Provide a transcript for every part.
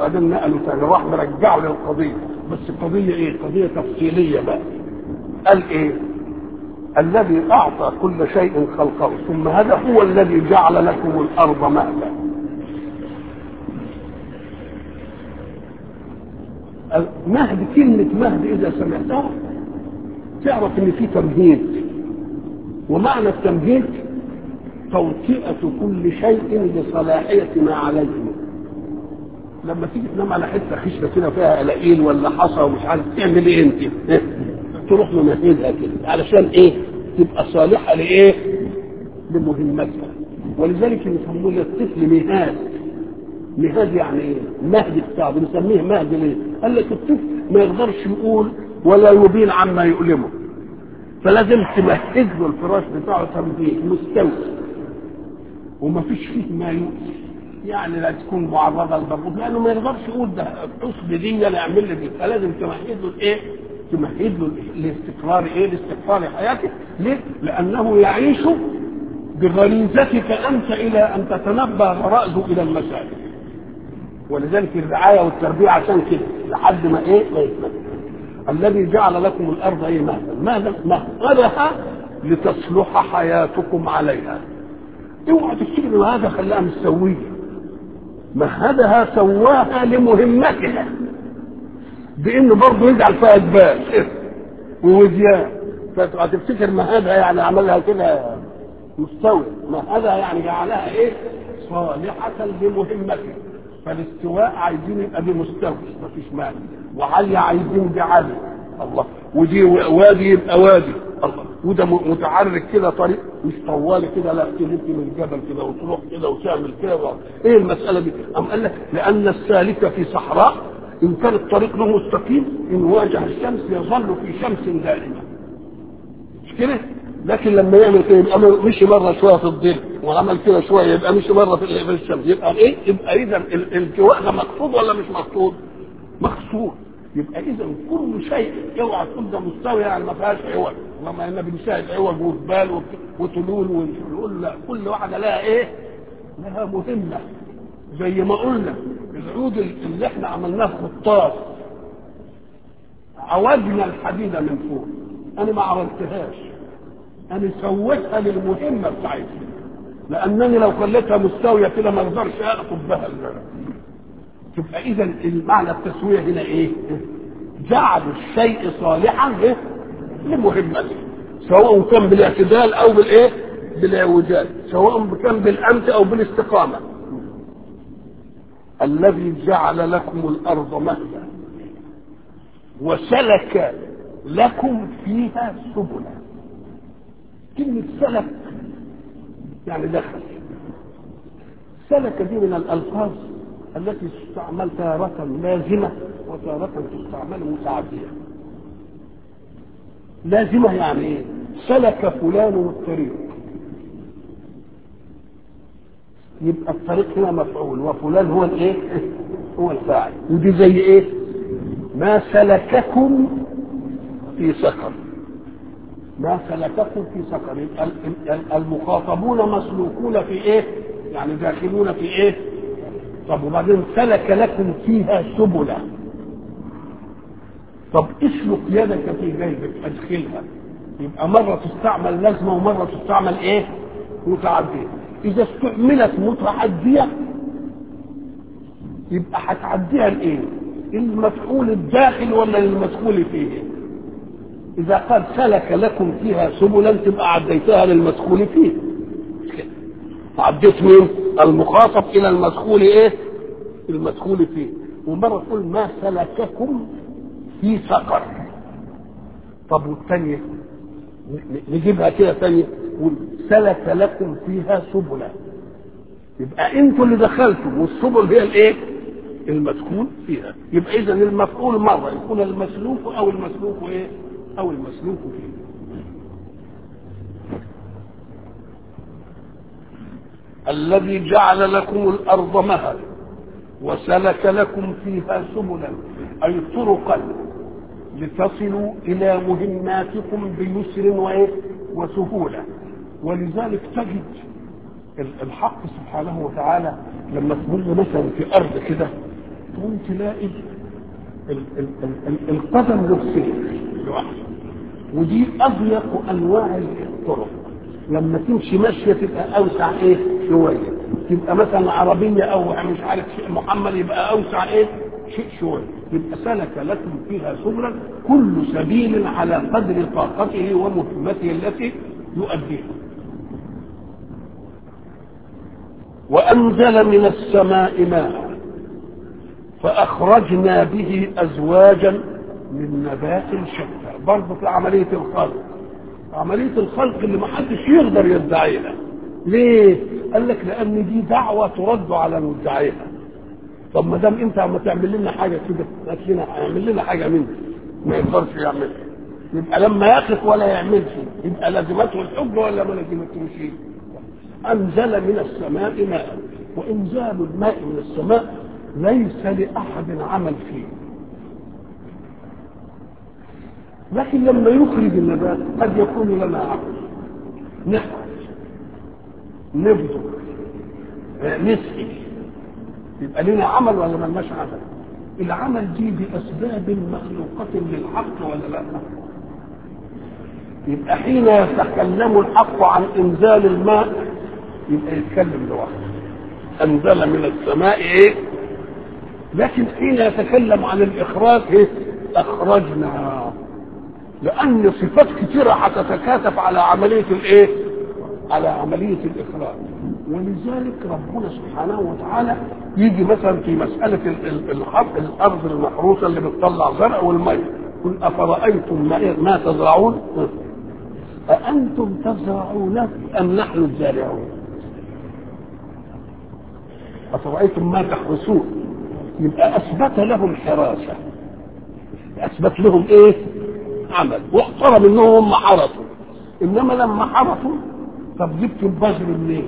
بعدين نقلوا تاني راح مرجعوا للقضيه بس القضيه ايه؟ قضيه تفصيليه بقى قال ايه؟ الذي اعطى كل شيء خلقه ثم هذا هو الذي جعل لكم الارض مهدا مهد كلمة مهد إذا سمعتها تعرف إن في تمهيد ومعنى التمهيد توطئة كل شيء لصلاحية ما عليه لما تيجي تنام على حته خشبه كده فيها قلاقيل ولا حصى ومش عارف تعمل ايه انت؟ تروح ممهدها كده علشان ايه؟ تبقى صالحه لايه؟ لمهمتها ولذلك يسموه الطفل مهاد مهاد يعني ايه؟ مهد بتاعه بنسميه مهد ليه؟ قال لك الطفل ما يقدرش يقول ولا يبين عما يؤلمه فلازم تمهد له الفراش بتاعه تمهيد مستوي وما فيش فيه ما يؤذي يعني لا تكون معرضه للضغوط لانه ما يقدرش يقول ده العصب دي لا يعمل لي دي فلازم تمهد له الايه؟ تمهد له لاستقرار ايه؟ لاستقرار حياته ليه؟ لانه يعيش بغريزتك انت الى ان تتنبه غرائزه الى المسائل ولذلك الرعايه والتربيه عشان كده لحد ما ايه؟ ما يثبت الذي جعل لكم الارض ايه مهدا مهدا مهدها لتصلح حياتكم عليها اوعى تفتكر هذا خلاها مستويه مهدها سواها لمهمتها بانه برضه يجعل فيها جبال ووديان فتفتكر مهدها يعني عملها كده مستوي مهدها يعني جعلها ايه صالحة لمهمتها فالاستواء عايزين يبقى بمستوي مفيش مانع وعالية عايزين بعالي الله ودي وادي يبقى وادي الله وده متعرج كده طريق مش طوالي كده لا تلف من الجبل كده وتروح كده وتعمل كده ايه المساله دي؟ قام قال لك لان السالك في صحراء ان كان الطريق له مستقيم ان واجه الشمس يظل في شمس دائمه مش كده؟ لكن لما يعمل كده يبقى مشي مره شويه في الظل وعمل كده شويه يبقى مشي مره في في الشمس يبقى ايه؟ يبقى اذا الالتواء ده مقصود ولا مش مقصود؟ مقصود يبقى اذا كل شيء اوعى تكون ده مستوي يعني ما فيهاش عوج لما النبي بيشاهد عوج وجبال وتلول ونقول لا كل واحده لها ايه؟ لها مهمه زي ما قلنا العود اللي احنا عملناه في الطاس عوجنا الحديده من فوق انا ما عملتهاش انا سويتها للمهمه بتاعتها لانني لو خليتها مستويه كده ما اقدرش اخد بها تبقى اذا المعنى التسويه هنا ايه؟ جعل الشيء صالحا إيه؟ لمهمته سواء كان بالاعتدال او بالايه؟ بالاعوجاج سواء كان بالامس او بالاستقامه الذي جعل لكم الارض مهدا وسلك لكم فيها سبلا كلمه سلك يعني دخل سلك دي من الالفاظ التي تستعمل تارة لازمة وتارة تستعمل متعدية لازمة يعني ايه سلك فلان الطريق يبقى الطريق هنا مفعول وفلان هو الايه هو الفاعل ودي زي ايه ما سلككم في سقر ما سلككم في سقر يبقى المخاطبون مسلوكون في ايه يعني داخلون في ايه طب وبعدين سلك لكم فيها سبلا طب اسلك يدك في جيبك ادخلها يبقى مرة تستعمل لازمة ومرة تستعمل ايه متعدية اذا استعملت متعدية يبقى هتعديها لايه المفعول الداخل ولا المدخول فيه اذا قال سلك لكم فيها سبلا تبقى عديتها للمدخول فيه عديت مين المخاطب الى المدخول ايه المدخول فيه ومره تقول ما سلككم في سقر طب والثانيه نجيبها كده ثانيه سلك لكم فيها سبلا يبقى انتوا اللي دخلتوا والسبل هي الايه المدخول فيها يبقى اذا المفعول مره يكون المسلوك او المسلوك ايه او المسلوك فيه الذي جعل لكم الارض مهدا وسلك لكم فيها سبلا اي طرقا لتصلوا الى مهماتكم بيسر وايه وسهوله ولذلك تجد الحق سبحانه وتعالى لما تمر مثلا في ارض كده تقوم تلاقي ال ال ال ال القدم نفسه لوحده ودي اضيق انواع الطرق لما تمشي ماشيه تبقى اوسع ايه شويه تبقى مثلا عربيه او مش عارف شيء محمل يبقى اوسع ايه شيء شويه يبقى سلك لكم فيها سبلا كل سبيل على قدر طاقته ومهمته التي يؤديها وأنزل من السماء ماء فأخرجنا به أزواجا من نبات شتى برضه في عملية الخلق عملية الخلق اللي ما حدش يقدر يدعيها ليه؟ قال لك لأن دي دعوة ترد على مدعيها طب ما دام انت عم تعمل لنا حاجه كده هات لنا اعمل لنا حاجه منك ما يقدرش يعملها يبقى لما يقف ولا يعملش يبقى لازمته الحب ولا ما لازمتوش انزل من السماء ماء وانزال الماء من السماء ليس لاحد عمل فيه لكن لما يخرج النبات قد يكون لنا عمل نحفظ نبذر نسقي يبقى لنا عمل ولا ملناش عمل العمل دي باسباب مخلوقه للحق ولا لا يبقى حين يتكلم الحق عن انزال الماء يبقى يتكلم لوحده انزل من السماء ايه لكن حين يتكلم عن الاخراج ايه اخرجنا لان صفات كثيره هتتكاتف على عمليه الايه على عمليه الاخراج ولذلك ربنا سبحانه وتعالى يجي مثلا في مسألة الحرب الأرض المحروسة اللي بتطلع زرع والمية قل أفرأيتم ما تزرعون أأنتم تزرعونه أم نحن الزارعون أفرأيتم ما تحرسون يبقى أثبت لهم حراسة أثبت لهم إيه عمل واحترم إنهم هم حرسوا إنما لما حرسوا طب جبت البذر منين؟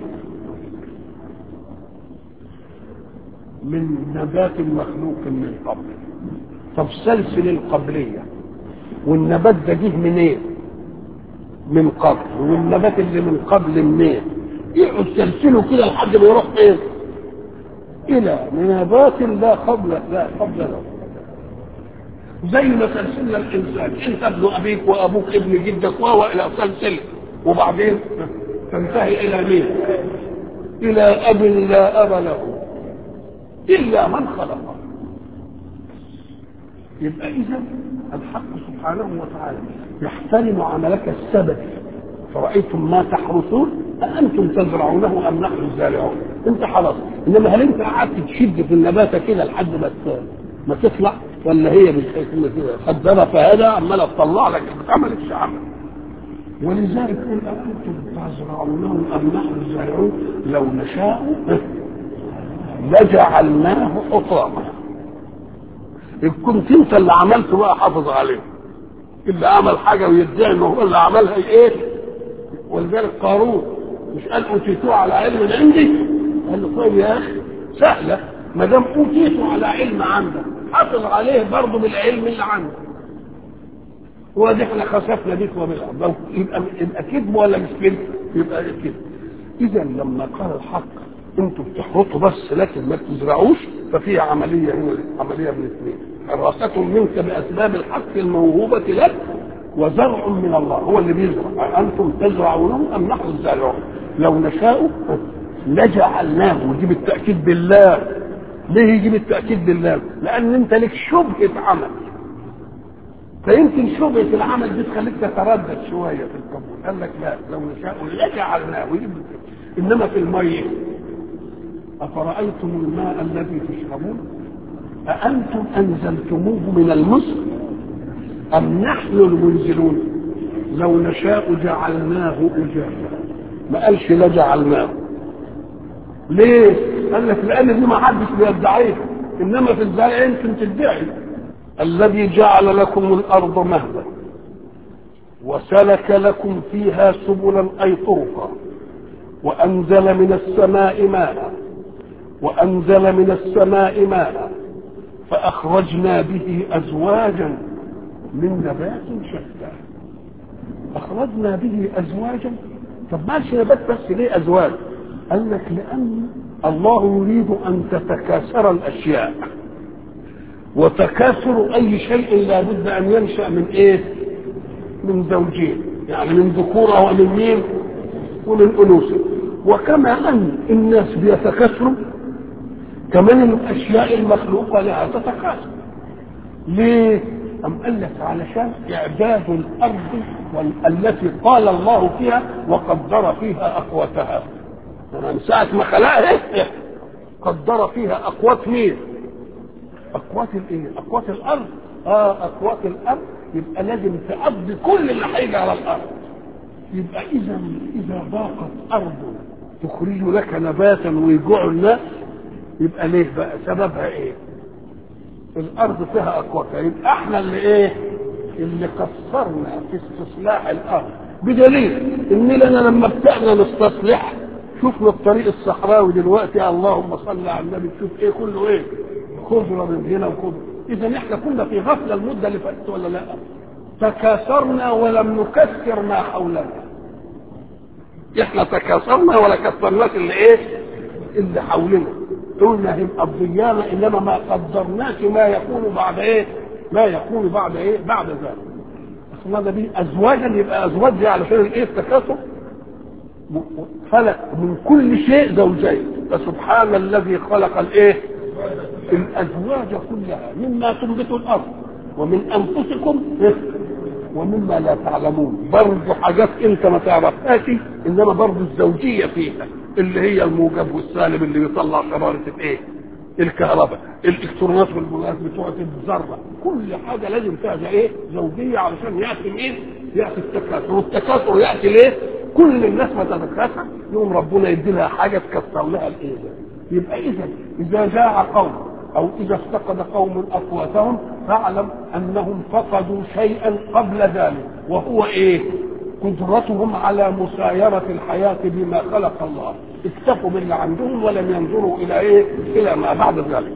من نبات مخلوق من قبل طب سلسل القبلية والنبات ده جه منين إيه؟ من قبل والنبات اللي من قبل منين يقعد سلسله كده لحد ما يروح فين الى نبات لا قبل لا قبل له زي ما سلسلنا الانسان انت ابن ابيك وابوك ابن جدك وهو الى سلسله وبعدين تنتهي الى مين الى اب لا اب له إلا من خلقه يبقى إذا الحق سبحانه وتعالى يحترم عملك السبب فرأيتم ما تحرثون أأنتم تزرعونه أم نحن الزارعون أنت خلاص إنما هل أنت قعدت تشد في النباتة كده لحد ما ما تطلع ولا هي قدرها فهذا عمالة تطلع لك ما عملتش عمل ولذلك قل أأنتم تزرعونه أم نحن الزارعون لو نشاء لجعلناه حطاما ان كنت انت اللي عملته بقى حافظ عليه اللي عمل حاجه ويدعي انه هو اللي عملها ايه ولذلك قارون مش قال اوتيتوه على علم عندي قال له طيب يا اخي سهله ما دام اوتيته على علم عندك حافظ عليه برضه بالعلم اللي عندك هو دي احنا خسفنا بيك وبالارض يبقى يبقى كذب ولا مش كذب؟ يبقى كذب اذا لما قال الحق انتوا بتحرطوا بس لكن ما بتزرعوش ففي عمليه هنا عمليه من اثنين حراسة منك باسباب الحق الموهوبه لك وزرع من الله هو اللي بيزرع انتم تزرعونه ام نحن الزارعون لو نشاء لجعلناه ودي بالتاكيد بالله ليه يجي بالتاكيد بالله لان انت لك شبهه عمل فيمكن شبهه العمل دي تخليك تتردد شويه في القبول قال لك لا لو نشاء لجعلناه انما في الميه أفرأيتم الماء الذي تشربون أأنتم أنزلتموه من المزن أم نحن المنزلون لو نشاء جعلناه أجاجا ما قالش لا جعلناه ليه؟ قال لك لأن دي ما حدش بيدعيها إنما في الزرع يمكن تدعي الذي جعل لكم الأرض مهدا وسلك لكم فيها سبلا أي طرقا وأنزل من السماء ماء وأنزل من السماء ماء فأخرجنا به أزواجا من نبات شتى أخرجنا به أزواجا طب ماشي نبات بس ليه أزواج قال لك لأن الله يريد أن تتكاثر الأشياء وتكاثر اي شيء لابد ان ينشا من ايه من زوجين يعني من ذكوره ومن مين ومن انوثه وكما ان الناس بيتكاثروا كمان الاشياء المخلوقه لها تتكاثر ليه أم قال لك علشان إعداد الأرض التي قال الله فيها وقدر فيها أقواتها من ساعة ما خلقها قدر فيها أقوات مين؟ أقوات الإيه؟ أقوات الأرض آه أقوات الأرض يبقى لازم تقضي كل اللي هيجي على الأرض يبقى إذا إذا ضاقت أرض تخرج لك نباتا ويجوع الناس يبقى ليه بقى سببها إيه؟ الارض فيها اقواتها يبقى احنا اللي ايه اللي قصرنا في استصلاح الارض بدليل اننا لما ابتدأنا نستصلح شفنا الطريق الصحراوي دلوقتي اللهم صل على النبي تشوف ايه كله ايه خضره من هنا وخضره اذا احنا كنا في غفله المده اللي فاتت ولا لا تكاثرنا ولم نكثر ما حولنا احنا تكاثرنا ولا كثرناش اللي ايه اللي حولنا قلنا هم الضيانة انما ما قدرناش ما يكون بعد ايه ما يكون بعد ايه بعد ذلك اصلا ده دي ازواجا يبقى ازواج دي علشان الايه التكاثر خلق من كل شيء زوجين فسبحان الذي خلق الايه الازواج كلها مما تنبت الارض ومن انفسكم ومما لا تعلمون برضه حاجات انت ما تعرفهاش انما برضه الزوجيه فيها اللي هي الموجب والسالب اللي بيطلع شراره الايه؟ الكهرباء الالكترونات والبولات بتوع الذره كل حاجه لازم فيها ايه؟ زوجيه علشان ياتي مين؟ ياتي التكاثر والتكاثر ياتي ليه؟ كل الناس ما تتكاثر يوم ربنا يدي لها حاجه تكسر لها الايه يبقى اذا اذا جاع قوم او اذا افتقد قوم اقواتهم فاعلم انهم فقدوا شيئا قبل ذلك وهو ايه؟ قدرتهم على مسايرة الحياة بما خلق الله اكتفوا باللي عندهم ولم ينظروا إلى إيه إلى ما بعد ذلك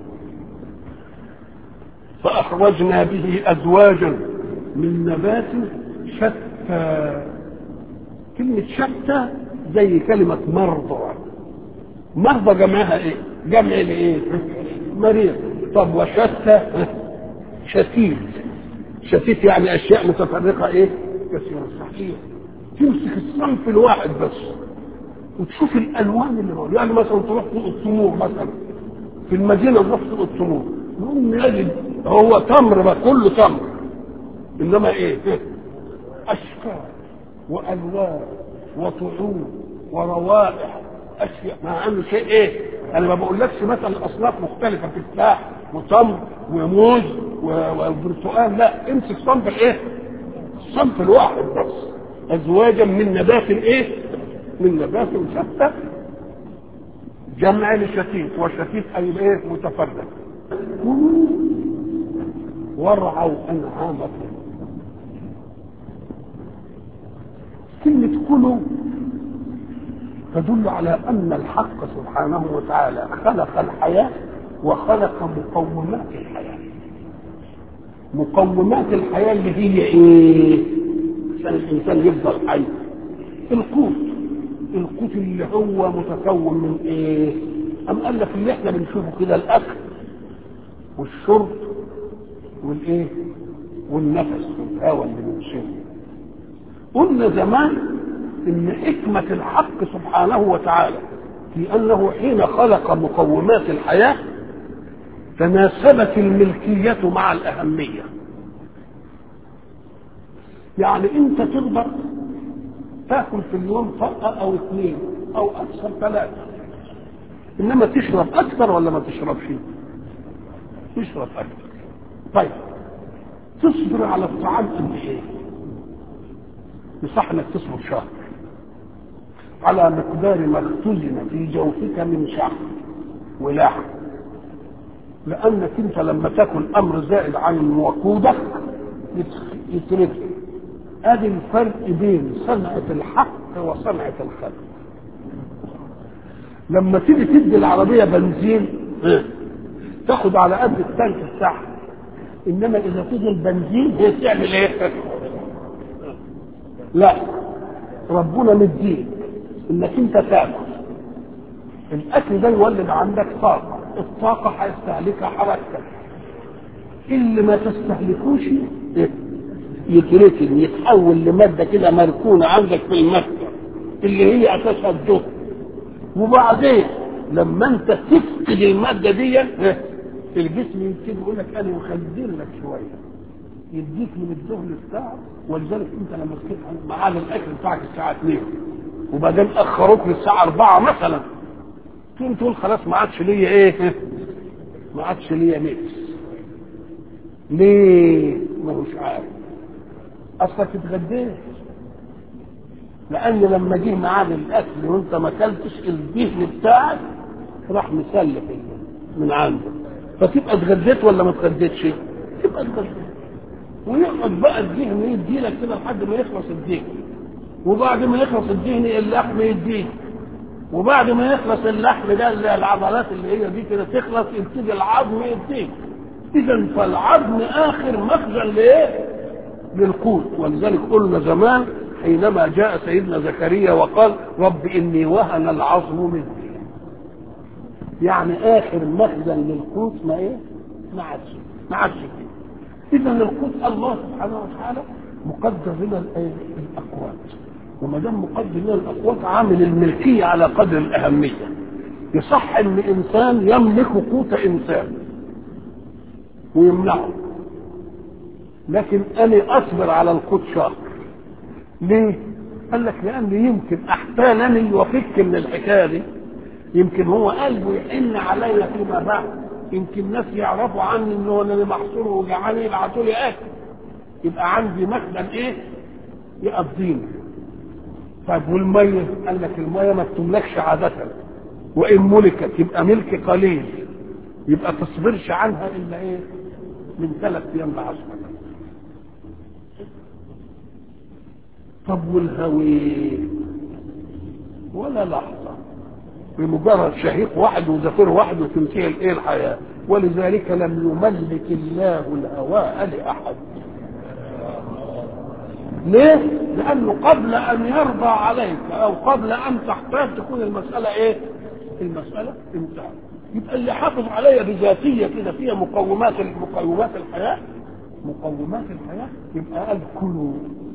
فأخرجنا به أزواجا من نبات شتى كلمة شتى زي كلمة مرضى مرضى جمعها إيه جمع لإيه مريض طب وشتى شتيت شتيت يعني أشياء متفرقة إيه كثيرة صحيح تمسك الصنف الواحد بس وتشوف الالوان اللي موجوده يعني مثلا تروح سوق التمور مثلا في المدينه تروح سوق التمور نقوم نجد هو تمر بقى كله تمر انما ايه اشكال والوان وطعوم وروائح اشياء مع انه شيء ايه انا ما بقولكش مثلا اصناف مختلفه تفاح وتمر وموز وبرتقال لا امسك صنف الايه الصنف الواحد بس ازواجا من نبات ايه من نبات شتى جمع لشتيت والشتيت اي ايه متفرد وارعوا انعامكم كلمة كلوا تدل على أن الحق سبحانه وتعالى خلق الحياة وخلق مقومات الحياة مقومات الحياة اللي هي إيه؟ عشان الإنسان يفضل حي القوت القوت اللي هو متكون من إيه؟ أم قال لك اللي إحنا بنشوفه كده الأكل والشرب والإيه؟ والنفس والهواء اللي بنشوفه قلنا زمان ان حكمة الحق سبحانه وتعالى في انه حين خلق مقومات الحياة تناسبت الملكية مع الأهمية يعني انت تقدر تاكل في اليوم طقة او اثنين او اكثر ثلاثة انما تشرب اكثر ولا ما تشربش تشرب اكثر طيب تصبر على الطعام قد ايه يصح انك تصبر شهر على مقدار ما اختزن في جوفك من شحم ولحم لانك انت لما تاكل امر زائد عن وقودك يترك ادي الفرق بين صنعة الحق وصنعة الخلق لما تيجي تدي العربية بنزين تاخد على قد التانك بتاعها انما اذا تيجي البنزين هي تعمل ايه لا ربنا مديك انك انت تاكل الاكل ده يولد عندك طاقه الطاقه هيستهلكها حركتك اللي ما تستهلكوش إيه؟ يتركن يتحول لماده كده مركونه عندك في المكتب اللي هي اساسها الدهن وبعدين لما انت تفقد الماده دي إيه؟ الجسم يبتدي يقول لك انا مخزن لك شويه يديك من الدهن بتاعه ولذلك انت لما تكون معاد الاكل بتاعك الساعه 2 وبعدين اخروك للساعه 4 مثلا تقوم تقول خلاص ما عادش ليا ايه ما عادش ليا ميكس ليه ما هوش عارف اصلك اتغديت لان لما جه ميعاد الاكل وانت ما اكلتش الدهن بتاعك راح مسلف من عنده فتبقى اتغديت ولا ما اتغديتش؟ تبقى اتغديت ويقعد بقى الدهن يدي لك كده لحد ما يخلص الدهن وبعد ما يخلص الدهن اللحم يديه وبعد ما يخلص اللحم ده اللي العضلات اللي هي دي كده تخلص يبتدي العظم يديه اذا فالعظم اخر مخزن لايه؟ للقوت ولذلك قلنا زمان حينما جاء سيدنا زكريا وقال رب اني وهن العظم مني يعني اخر مخزن للقوت ما ايه؟ ما عادش ما عادش اذا القوت الله سبحانه وتعالى مقدر لنا الاقوات وما دام مقدر لنا الاقوات عامل الملكيه على قدر الاهميه يصح ان انسان يملك قوت انسان ويمنعه لكن انا اصبر على القوت شهر ليه؟ قال لك لان يمكن احتالني وفك من الحكايه دي يمكن هو قلبه يحن عليا فيما بعد يمكن ناس يعرفوا عني ان هو انا محصور وجعان يبعتوا لي اكل يبقى عندي مخزن ايه؟ يقضيني طيب والميه قال لك الميه ما بتملكش عاده وان ملكت يبقى ملك قليل يبقى تصبرش عنها الا ايه؟ من ثلاث ايام لعشرة طب والهوي ولا لحظه بمجرد شهيق واحد وزفير واحد وتنتهي الايه الحياه ولذلك لم يملك الله الهواء لاحد ليه؟ لأنه قبل أن يرضى عليك أو قبل أن تحتاج تكون المسألة إيه؟ المسألة انتهت. يبقى اللي حافظ عليها بذاتية كده فيها مقومات مقومات الحياة مقومات الحياة يبقى قال كلوا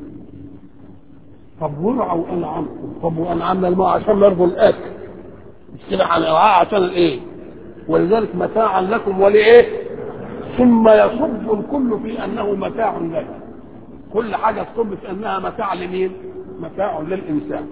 طب ورعوا أنعامكم طب وأنعمنا الماء عشان نرضوا الأكل مش كده عشان الإيه؟ ولذلك متاعا لكم ولإيه؟ ثم يصب الكل في أنه متاع لكم كل حاجة تصب في أنها متاع لمين؟ متاع للإنسان.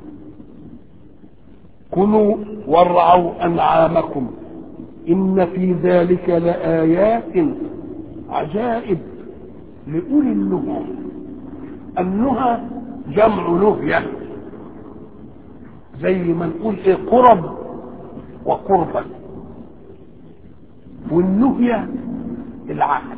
كلوا وارعوا أنعامكم إن في ذلك لآيات عجائب لأولي النهى. النهى جمع نهية زي ما نقول إيه قرب وقربا والنهية العقل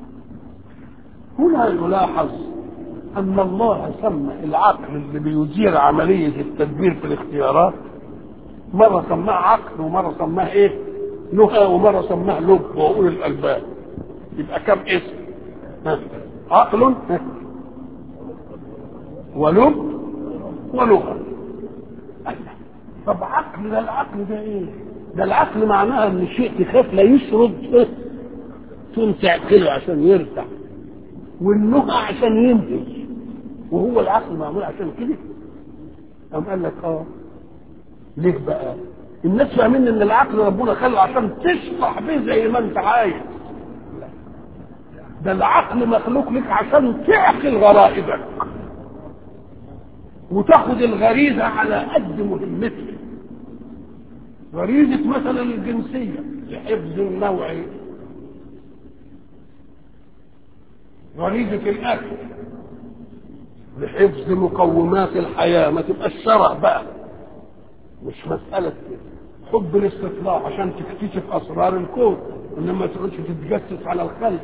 هنا يلاحظ أن الله سمى العقل اللي بيدير عملية التدبير في الاختيارات مرة سماه عقل ومرة سماه إيه؟ نهى ومرة سماه لب وأقول الألباب يبقى كم اسم؟ ها؟ عقل ها؟ ولب ونهى طب عقل ده العقل ده ايه؟ ده العقل معناها ان شيء تخاف لا يشرد تقوم تعقله عشان يرتاح والنهى عشان ينتج وهو العقل معمول عشان كده قام قال لك اه ليه بقى الناس فاهمين ان العقل ربنا خلقه عشان تشرح بيه زي ما انت عايز ده العقل مخلوق لك عشان تعقل غرائبك وتاخد الغريزه على قد مهمتك غريزه مثلا الجنسيه لحفظ النوعي غريزة الأكل لحفظ مقومات الحياة ما تبقاش شرع بقى مش مسألة حب الاستطلاع عشان تكتشف أسرار الكون إنما ما تقعدش تتجسس على الخلق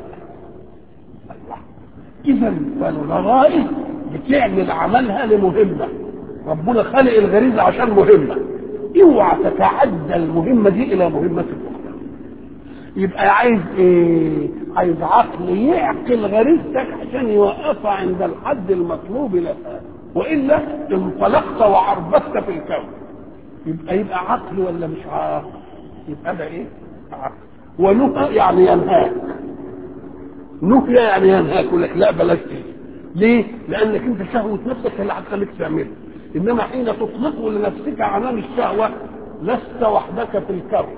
إذا فالغرائز بتعمل عملها لمهمة ربنا خلق الغريزة عشان مهمة اوعى تتعدى المهمة دي إلى مهمة أخرى يبقى عايز ايه عايز عقل يعقل غريزتك عشان يوقفها عند الحد المطلوب لها والا انطلقت وعربت في الكون يبقى يبقى عقل ولا مش عقل يبقى ده ايه عقل ونهى يعني ينهاك نهي يعني ينهاك يقول لك لا بلاش دي ليه؟ لانك انت شهوه نفسك اللي هتخليك تعملها انما حين تطلق لنفسك عنان الشهوه لست وحدك في الكون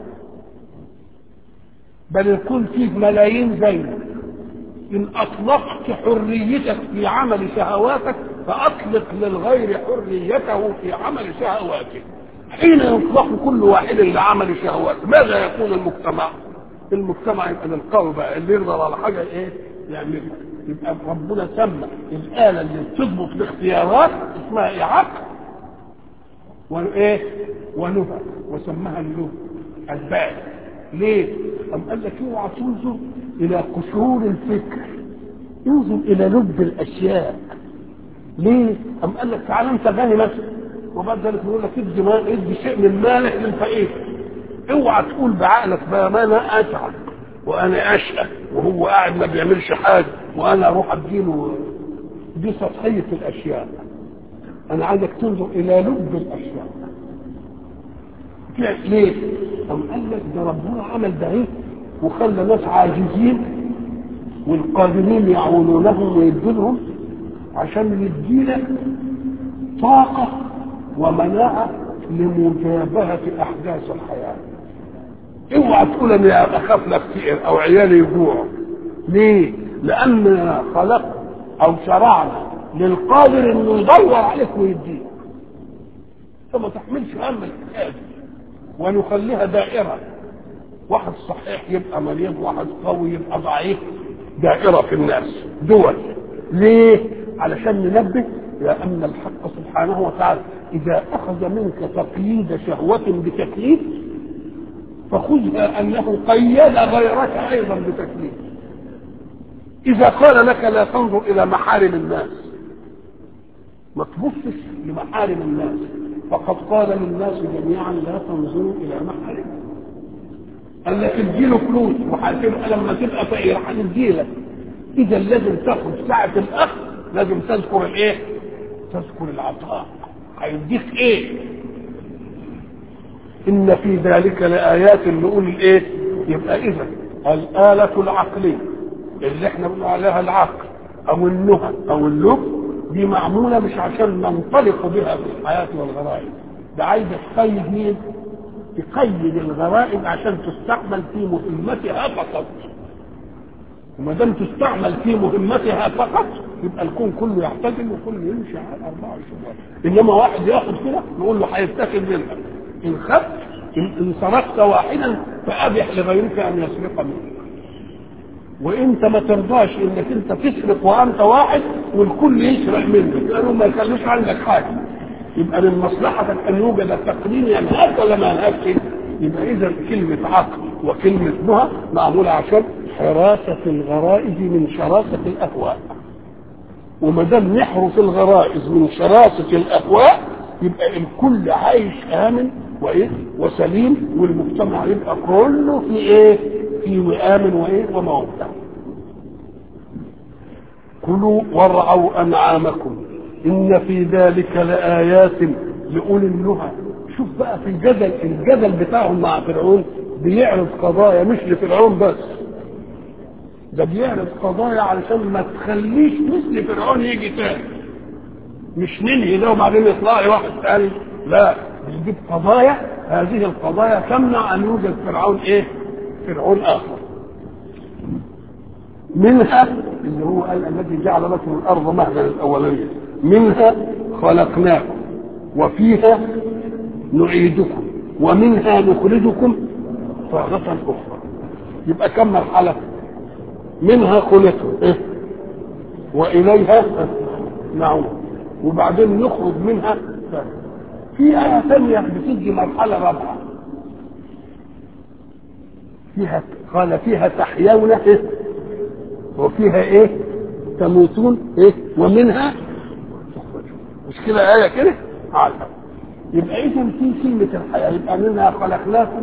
بل الكون فيه ملايين زيك ان اطلقت حريتك في عمل شهواتك فاطلق للغير حريته في عمل شهواته حين يطلق كل واحد لعمل شهواته ماذا يكون المجتمع المجتمع يبقى للقوي بقى اللي يقدر على حاجه ايه يعملها يبقى ربنا سمى الاله اللي بتضبط الاختيارات اسمها ايه عقل وايه ونهى وسماها النهى البال ليه؟ أم قال لك اوعى تنظر إلى قشور الفكر انظر إلى لب الأشياء ليه؟ أم قال لك تعالى أنت غني مثلا وبعد ذلك يقول لك ادي ما ادي شيء من مالك للفقير اوعى تقول بعقلك بقى ما انا اتعب وانا اشقى وهو قاعد ما بيعملش حاجه وانا اروح اديله دي سطحيه الاشياء انا عايزك تنظر الى لب الاشياء ليه؟ أم قال لك ده ربنا عمل ده ايه؟ وخلى ناس عاجزين والقادرين يعونونهم ويدونهم عشان يدينا طاقة ومناعة لمجابهة أحداث الحياة. اوعى تقول انا اخاف لافتقر او عيالي يجوعوا. ليه؟ لأن خلق أو شرعنا للقادر إنه يدور عليك ويديك. فما تحملش هم الحكاية دي. ونخليها دائرة واحد صحيح يبقى مريض واحد قوي يبقى ضعيف دائرة في الناس دول ليه؟ علشان ننبه لأن الحق سبحانه وتعالى إذا أخذ منك تقييد شهوة بتكليف فخذها أنه قيد غيرك أيضا بتكليف إذا قال لك لا تنظر إلى محارم الناس ما تبصش لمحارم الناس فقد قال للناس جميعا لا تنظروا الى محارم قال لك اديله فلوس وهتبقى لما تبقى فقير هنديلك اذا لازم تاخد ساعه الاخذ لازم تذكر الايه؟ تذكر العطاء هيديك ايه؟ ان في ذلك لايات لاولي الايه؟ يبقى اذا الاله العقليه اللي احنا بنقول عليها العقل او النهى او اللب دي معمولة مش عشان ننطلق بها في الحياة والغرائز ده عايز تقيد مين؟ تقيد الغرائز عشان تستعمل في مهمتها فقط وما دام تستعمل في مهمتها فقط يبقى الكون كله يعتدل وكله يمشي على 24 انما واحد ياخد كده نقول له هيتاخد منها ان خدت ان سرقت واحدا فابح لغيرك ان يسرق منك وانت ما ترضاش انك انت تسرق وانت واحد والكل يسرق منك لانه ما يخلوش عندك حاجه يبقى من مصلحتك ان يوجد التقنين ينهاك ولا ما ينهاكش يبقى اذا كلمه عقل وكلمه نهى معموله عشان حراسه الغرائز من شراسه الاهواء وما دام نحرس الغرائز من شراسه الاهواء يبقى الكل عايش امن وايه وسليم والمجتمع يبقى كله في ايه في وئام وايه وموضع كلوا وارعوا انعامكم ان في ذلك لايات لاولي النهى شوف بقى في الجدل الجدل بتاعهم مع فرعون بيعرض قضايا مش لفرعون بس ده بيعرض قضايا علشان ما تخليش مثل فرعون يجي تاني مش ننهي ده وبعدين يطلع لي واحد تاني لا بيجيب قضايا هذه القضايا تمنع ان يوجد فرعون ايه فرعون اخر منها اللي هو قال الذي جعل لكم الارض مهدا الاوليه منها خلقناكم وفيها نعيدكم ومنها نخرجكم تارة أخرى يبقى كم مرحلة منها خلقنا إيه؟ وإليها نعود وبعدين نخرج منها في آية ثانية بتدي مرحلة رابعة فيها قال فيها تحيون إيه؟ وفيها ايه تموتون ايه ومنها تخرجون مش كده آية كده عالم يبقى إذا في كلمة الحياة يبقى منها خلقناكم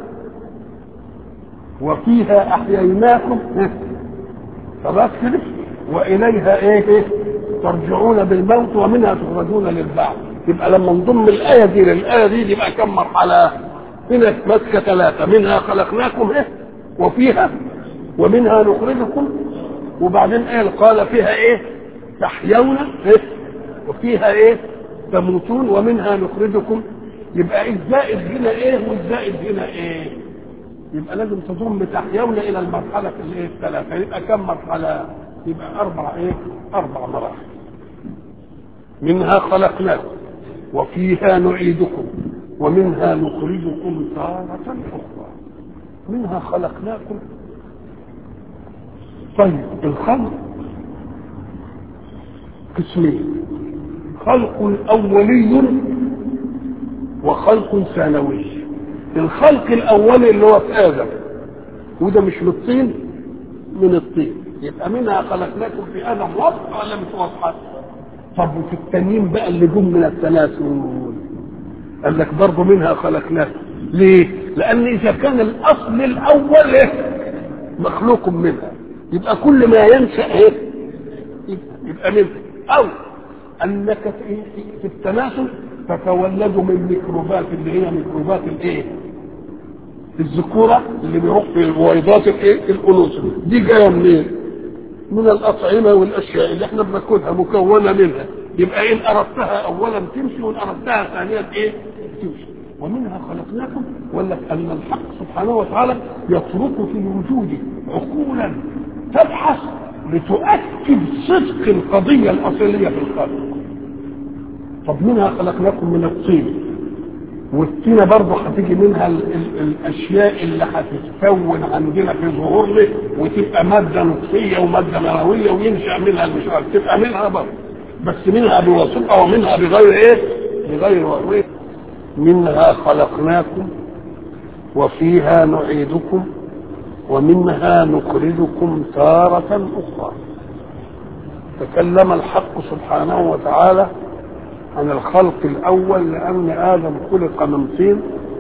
وفيها أحييناكم إيه؟ خلاص كده وإليها إيه, إيه ترجعون بالموت ومنها تخرجون للبعث يبقى لما نضم الآية دي للآية دي يبقى كم مرحلة هنا ماسكة ثلاثة منها خلقناكم إيه وفيها ومنها نخرجكم وبعدين قال قال فيها ايه تحيون إيه؟ وفيها ايه تموتون ومنها نخرجكم يبقى الزائد هنا ايه والزائد هنا ايه يبقى لازم تضم تحيون الى المرحله الايه الثلاثه يبقى كم مرحله يبقى اربع ايه اربع مراحل منها خلقناكم وفيها نعيدكم ومنها نخرجكم تارة أخرى منها خلقناكم طيب الخلق قسمين خلق أولي وخلق ثانوي الخلق الأولي اللي هو في آدم وده مش من الطين من الطين يبقى منها خلقناكم في آدم وضع ولا مش واضحة طب وفي التانيين بقى اللي جم من التناسل قال لك برضه منها خلقناكم ليه؟ لأن إذا كان الأصل الأول إيه؟ مخلوق منها يبقى كل ما ينشأ إيه؟ يبقى منها أو أنك في في التناسل تتولد من ميكروبات اللي هي ميكروبات الإيه؟ الذكورة اللي بيروح في البويضات الإيه؟ الأنوثة دي جاية منين؟ من الأطعمة والأشياء اللي احنا بناكلها مكونة منها يبقى إن أردتها أولا تمشي وإن أردتها ثانيا إيه؟ تمشي ومنها خلقناكم ولا أن الحق سبحانه وتعالى يترك في الوجود عقولا تبحث لتؤكد صدق القضية الأصلية في الخلق طب منها خلقناكم من الطين والطينة برضه هتيجي منها ال ال الأشياء اللي هتتكون عندنا في ظهورنا وتبقى مادة نطفية ومادة منوية وينشأ منها المشروع تبقى منها برضه بس منها بواسطة ومنها بغير إيه؟ بغير واسطة منها خلقناكم وفيها نعيدكم ومنها نخرجكم تارة أخرى تكلم الحق سبحانه وتعالى عن الخلق الأول لأن آدم خلق من طين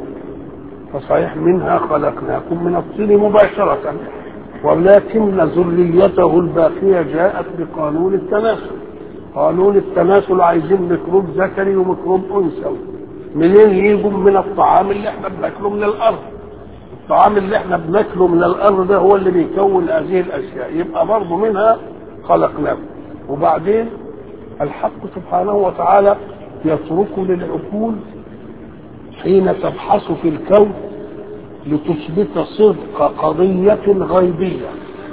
فصحيح منها خلقناكم من الطين مباشرة ولكن ذريته الباقية جاءت بقانون التناسل قانون التناسل عايزين ميكروب ذكري وميكروب أنثوي منين يجوا من الطعام اللي احنا بناكله من الأرض الطعام اللي احنا بناكله من الأرض ده هو اللي بيكون هذه الأشياء يبقى برضه منها خلقناكم وبعدين الحق سبحانه وتعالى يترك للعقول حين تبحث في الكون لتثبت صدق قضية غيبية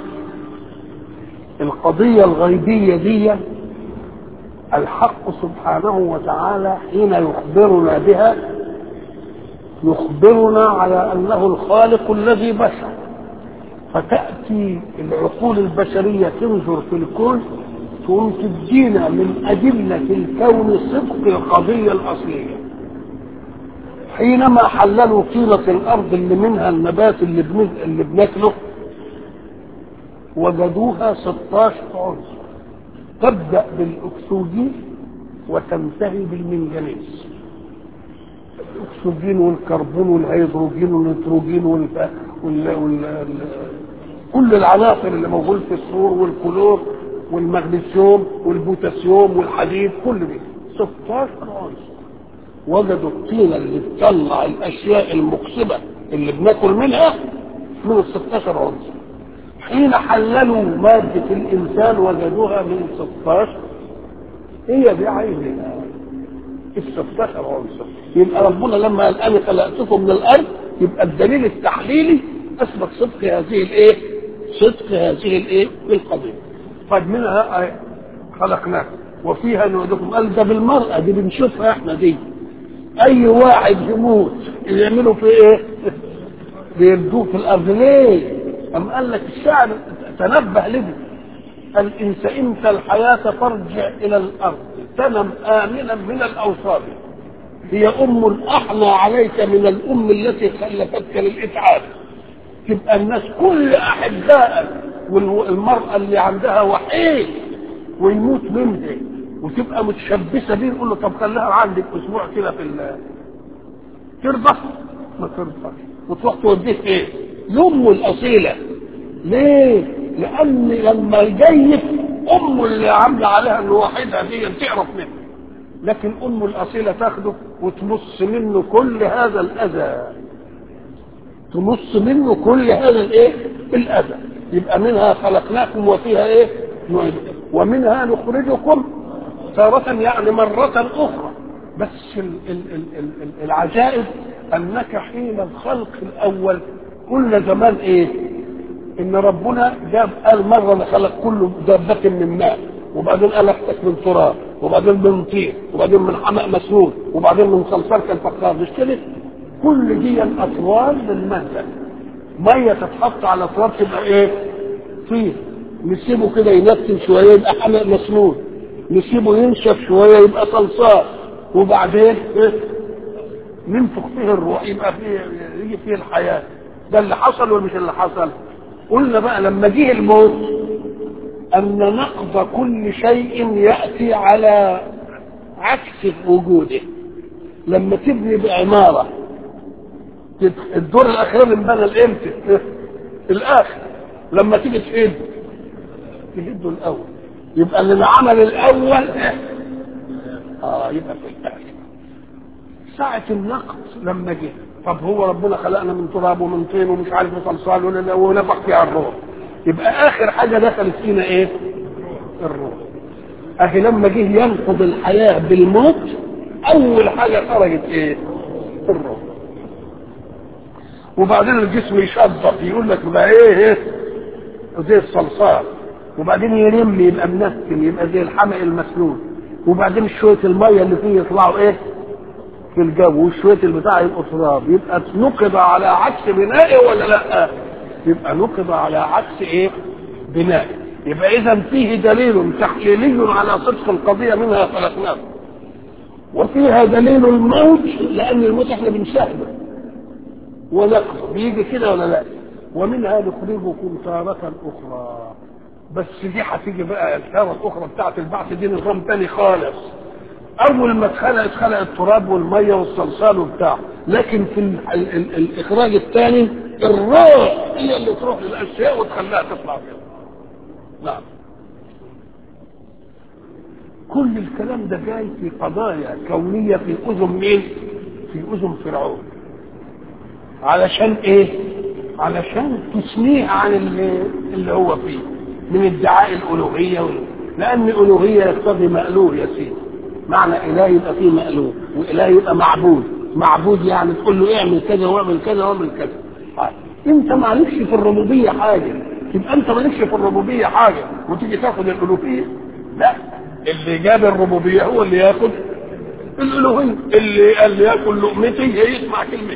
القضية الغيبية دي الحق سبحانه وتعالى حين يخبرنا بها يخبرنا على أنه الخالق الذي بشر فتأتي العقول البشرية تنظر في الكون تقوم تدينا من أدلة الكون صدق القضية الأصلية حينما حللوا طينة الأرض اللي منها النبات اللي, بن... اللي بناكله وجدوها 16 عنصر تبدأ بالأكسجين وتنتهي بالمنجنيز الأكسجين والكربون والهيدروجين والنيتروجين والف... وال... وال... وال... كل العناصر اللي موجودة في السور والكلور والمغنيسيوم والبوتاسيوم والحديد كل دي 16 عنصر وجدوا الطينة اللي تطلع الأشياء المكسبة اللي بناكل منها من ال 16 عنصر حين حللوا مادة الإنسان وجدوها من 16 هي دي عينها ال 16 عنصر يبقى ربنا لما قال أنا خلقتكم من الأرض يبقى الدليل التحليلي أثبت صدق هذه الإيه؟ صدق هذه الإيه؟ القضية طيب منها خلقناك وفيها نعدكم قال ده بالمرأة دي بنشوفها احنا دي اي واحد يموت يعملوا في ايه بيردوه في الارض ليه ام قال لك الشعر تنبه لدي قال ان سئمت الحياة فارجع الى الارض تنم امنا من الاوصال هي ام احنى عليك من الام التي خلفتك للاتعاب تبقى الناس كل احبائك والمرأة اللي عندها وحيد ويموت منها وتبقى متشبثة بيه نقول له طب خليها عندك اسبوع كده في ال ترضى ما ترضاش وتروح توديه ايه؟ لامه الاصيله ليه؟ لان لما يجيب امه اللي عامله عليها انه وحيدها دي تعرف منه لكن امه الاصيله تاخده وتمص منه كل هذا الاذى تمص منه كل هذا الايه؟ الاذى يبقى منها خلقناكم وفيها ايه نعيدكم ومنها نخرجكم تارة يعني مرة أخرى بس ال ال ال ال العجائب أنك حين الخلق الأول قلنا زمان إيه إن ربنا جاب قال مرة خلق كل دابة من ماء وبعدين ألفتك من تراب وبعدين من طين وبعدين من حمأ مسنون وبعدين من صلصال كالفخار مش كده كل دي الأطوال للمادة مية تتحط على تراب تبقى إيه طين نسيبه كده ينتن شوية يبقى حمأ مسنون نسيبه ينشف شوية يبقى صلصال وبعدين إيه؟ ننفخ فيه الروح يبقى فيه يجي فيه الحياة ده اللي حصل ولا مش اللي حصل قلنا بقى لما جه الموت أن نقض كل شيء يأتي على عكس وجوده لما تبني بعمارة الدور الأخير انبنى الإمتى الآخر لما تيجي تهد تهده الأول يبقى اللي عمل الأول اه يبقى في الآخر ساعة النقد لما جه طب هو ربنا خلقنا من تراب ومن طين ومش عارف صلصال ونفخ فيها الروح يبقى آخر حاجة دخلت فينا إيه؟ الروح أهي لما جه ينقض الحياة بالموت أول حاجة خرجت إيه؟ الروح وبعدين الجسم يشظف يقول لك بقى إيه إيه؟ زي الصلصال وبعدين يرم يبقى منسم يبقى زي الحمأ المسنون وبعدين شويه الميه اللي فيه يطلعوا ايه في الجو وشويه البتاع يبقوا تراب يبقى نقض على عكس بنائه ولا لا يبقى نقض على عكس ايه بنائه يبقى اذا فيه دليل تحليلي على صدق القضيه منها خلقناه وفيها دليل الموت لان الموت احنا بنشاهده ونقض بيجي كده ولا لا ومنها نخرجكم تارة أخرى بس دي هتيجي بقى الحاره الاخرى بتاعت البعث دي نظام تاني خالص اول ما اتخلق اتخلق التراب والميه والصلصال وبتاع لكن في ال ال ال الاخراج الثاني الروح هي اللي تروح للاشياء وتخليها تطلع كده نعم كل الكلام ده جاي في قضايا كونيه في اذن مين في اذن فرعون علشان ايه علشان تثنيه عن اللي, اللي هو فيه من ادعاء الالوهيه وال... لان الالوهيه يقتضي مألوه يا سيدي معنى اله يبقى فيه مألوه واله يبقى معبود معبود يعني تقول له اعمل كذا واعمل كذا واعمل كذا طيب. انت معلكش في الربوبيه حاجه يبقى انت مالكش في الربوبيه حاجه وتيجي تاخد الالوهيه لا اللي جاب الربوبيه هو اللي ياخد الالوهيه اللي اللي ياكل لقمتي يسمع كلمتي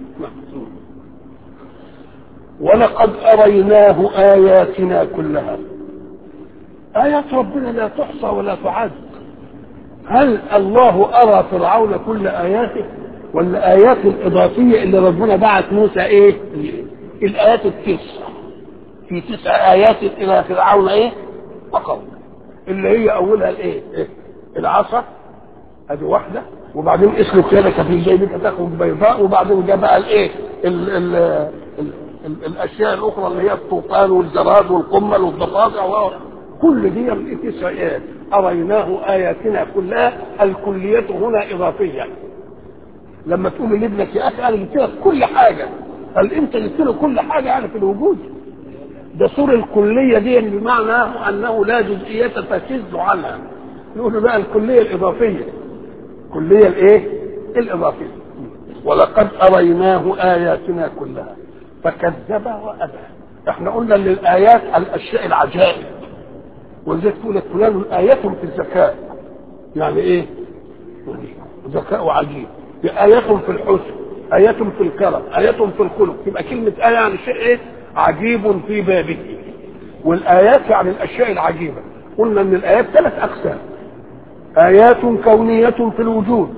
ولقد أريناه آياتنا كلها آيات ربنا لا تحصى ولا تعد هل الله أرى فرعون كل آياته ولا آيات الإضافية اللي ربنا بعت موسى إيه الآيات التسع في تسع آيات إلى فرعون إيه وقومه اللي هي أولها الإيه إيه؟ العصا ادي واحده وبعدين اسلك يدك في جيبك تاخذ بيضاء وبعدين جاء بقى الايه ال ال ال ال الاشياء الاخرى اللي هي الطوفان والجراد والقمل والضفادع كل دي تسع ايات اريناه اياتنا كلها الكليه هنا اضافيه لما تقول لابنك يا اخي انا جبت لك كل حاجه هل انت جبت له كل حاجه يعني في الوجود ده صور الكليه دي بمعنى انه لا جزئيه تشذ عنها نقول بقى الكليه الاضافيه الكليه الايه الاضافيه ولقد اريناه اياتنا كلها فكذب وابى احنا قلنا ان الايات الاشياء العجائب ولذلك تقول لك فلان ايات في الذكاء يعني ايه ذكاء عجيب ايات في الحسن ايات في الكرم ايات في الخلق تبقى كلمه ايه يعني شيء ايه عجيب في بابه والايات يعني الاشياء العجيبه قلنا ان الايات ثلاث اقسام ايات كونيه في الوجود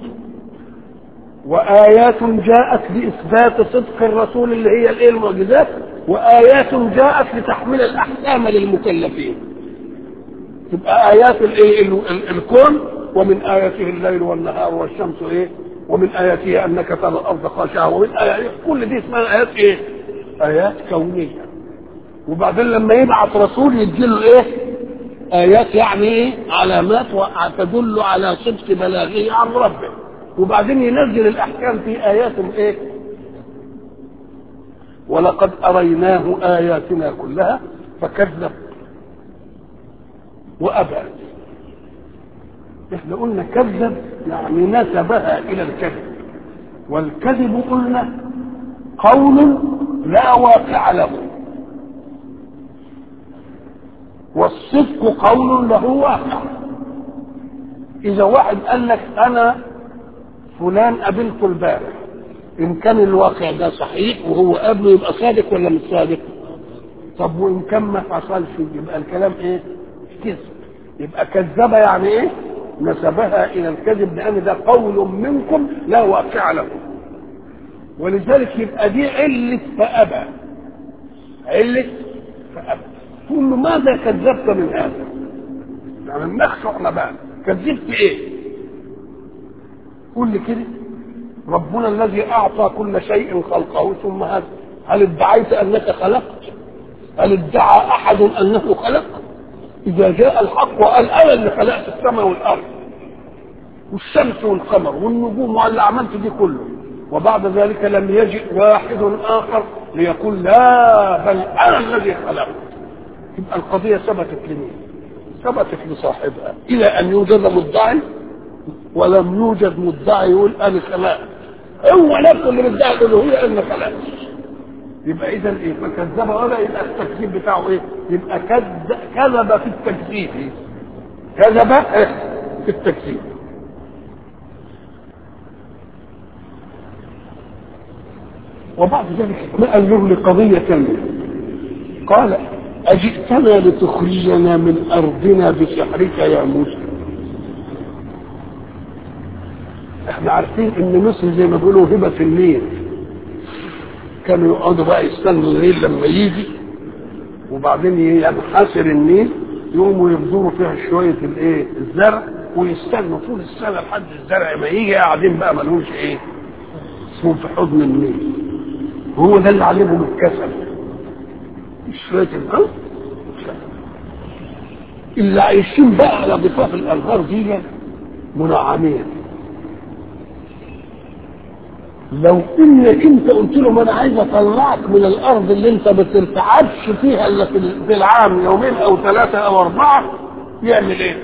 وايات جاءت لاثبات صدق الرسول اللي هي الايه المعجزات وايات جاءت لتحميل الاحكام للمكلفين تبقى ايات الايه الكون ومن اياته الليل والنهار والشمس ايه ومن اياته انك ترى الارض خاشعه ومن اياته كل دي اسمها ايات ايه ايات كونيه وبعدين لما يبعث رسول يديله ايه ايات يعني ايه علامات تدل على صدق بلاغه عن ربه وبعدين ينزل الاحكام في ايات ايه ولقد اريناه اياتنا كلها فكذب وأبى احنا قلنا كذب يعني نسبها إلى الكذب والكذب قلنا قول لا واقع له والصدق قول له واقع إذا واحد قال لك أنا فلان قابلته البارح إن كان الواقع ده صحيح وهو قابله يبقى صادق ولا مش صادق؟ طب وإن كان ما حصلش يبقى الكلام إيه؟ كذب يبقى كذب يعني إيه؟ نسبها إلى الكذب لأن ده قول منكم لا واقع له ولذلك يبقى دي علة فأبى علة فأبى تقول له ماذا كذبت من هذا؟ يعني النخش احنا بقى كذبت ايه؟ قول لي كده ربنا الذي اعطى كل شيء خلقه ثم هذا هل ادعيت انك خلقت؟ هل ادعى احد انه خلق؟ اذا جاء الحق وقال انا اللي خلقت السماء والارض والشمس والقمر والنجوم واللي عملت دي كله وبعد ذلك لم يجئ واحد اخر ليقول لا بل انا الذي خلقت يبقى القضيه ثبتت لمين؟ ثبتت لصاحبها الى ان يوجد مدعي ولم يوجد مدعي يقول انا خلقت هو نفسه اللي مدعي الالوهيه انا خلقت يبقى اذا ايه فكذب ولا يبقى التكذيب بتاعه ايه يبقى كذب كذب في التكذيب كذب في التكذيب وبعد ذلك نقل له لقضية ثانية قال أجئتنا لتخرجنا من أرضنا بسحرك يا موسى احنا عارفين ان مصر زي ما بيقولوا هبة في النيل كانوا يقعدوا بقى يستنوا الليل لما يجي وبعدين ينحسر النيل يقوموا يبذروا فيها شوية الايه الزرع ويستنوا طول السنة لحد الزرع ما يجي قاعدين بقى ملهمش ايه اسمهم في حضن النيل هو ده اللي علمهم الكسل شوية الأرض اللي عايشين بقى على ضفاف الأنهار دي منعمين لو انك انت قلت لهم انا عايز اطلعك من الارض اللي انت ما بترتعبش فيها الا في العام يومين او ثلاثه او اربعه يعمل ايه؟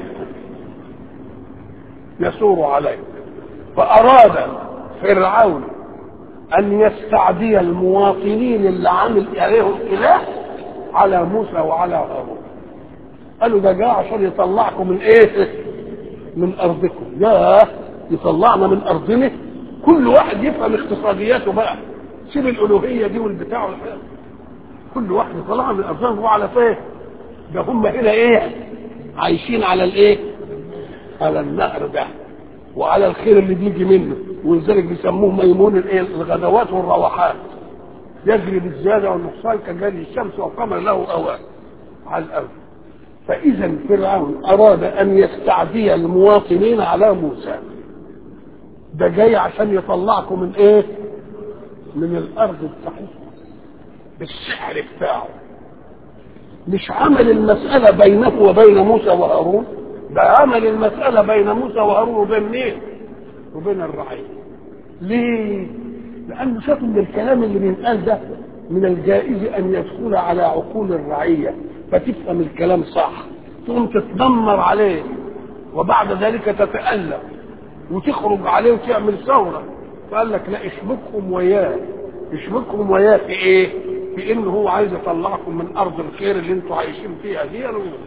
يثور عليك فاراد فرعون ان يستعدي المواطنين اللي عامل عليهم اله على موسى وعلى هارون قالوا ده جاء عشان يطلعكم من ايه من ارضكم يا يطلعنا من ارضنا كل واحد يفهم اقتصادياته بقى سيب الالوهيه دي والبتاع والحاجة. كل واحد يطلعنا من ارضهم هو على فين ده هم هنا ايه عايشين على الايه على النهر ده وعلى الخير اللي بيجي منه ولذلك بيسموه ميمون الايه الغدوات والروحات يجري بالزياده والنقصان كجري الشمس والقمر له اوان على الارض فاذا فرعون اراد ان يستعدي المواطنين على موسى ده جاي عشان يطلعكم من ايه من الارض بتاعتكم بالسحر بتاعه مش عمل المسألة بينه وبين موسى وهارون ده عمل المسألة بين موسى وهارون وبين مين وبين الرعية ليه لأنه شاف ان الكلام اللي بينقال ده من الجائز ان يدخل على عقول الرعية فتفهم الكلام صح تقوم تتنمر عليه وبعد ذلك تتألم وتخرج عليه وتعمل ثورة فقال لك لا اشبكهم وياه اشبكهم وياه في ايه في انه هو عايز يطلعكم من ارض الخير اللي انتوا عايشين فيها دي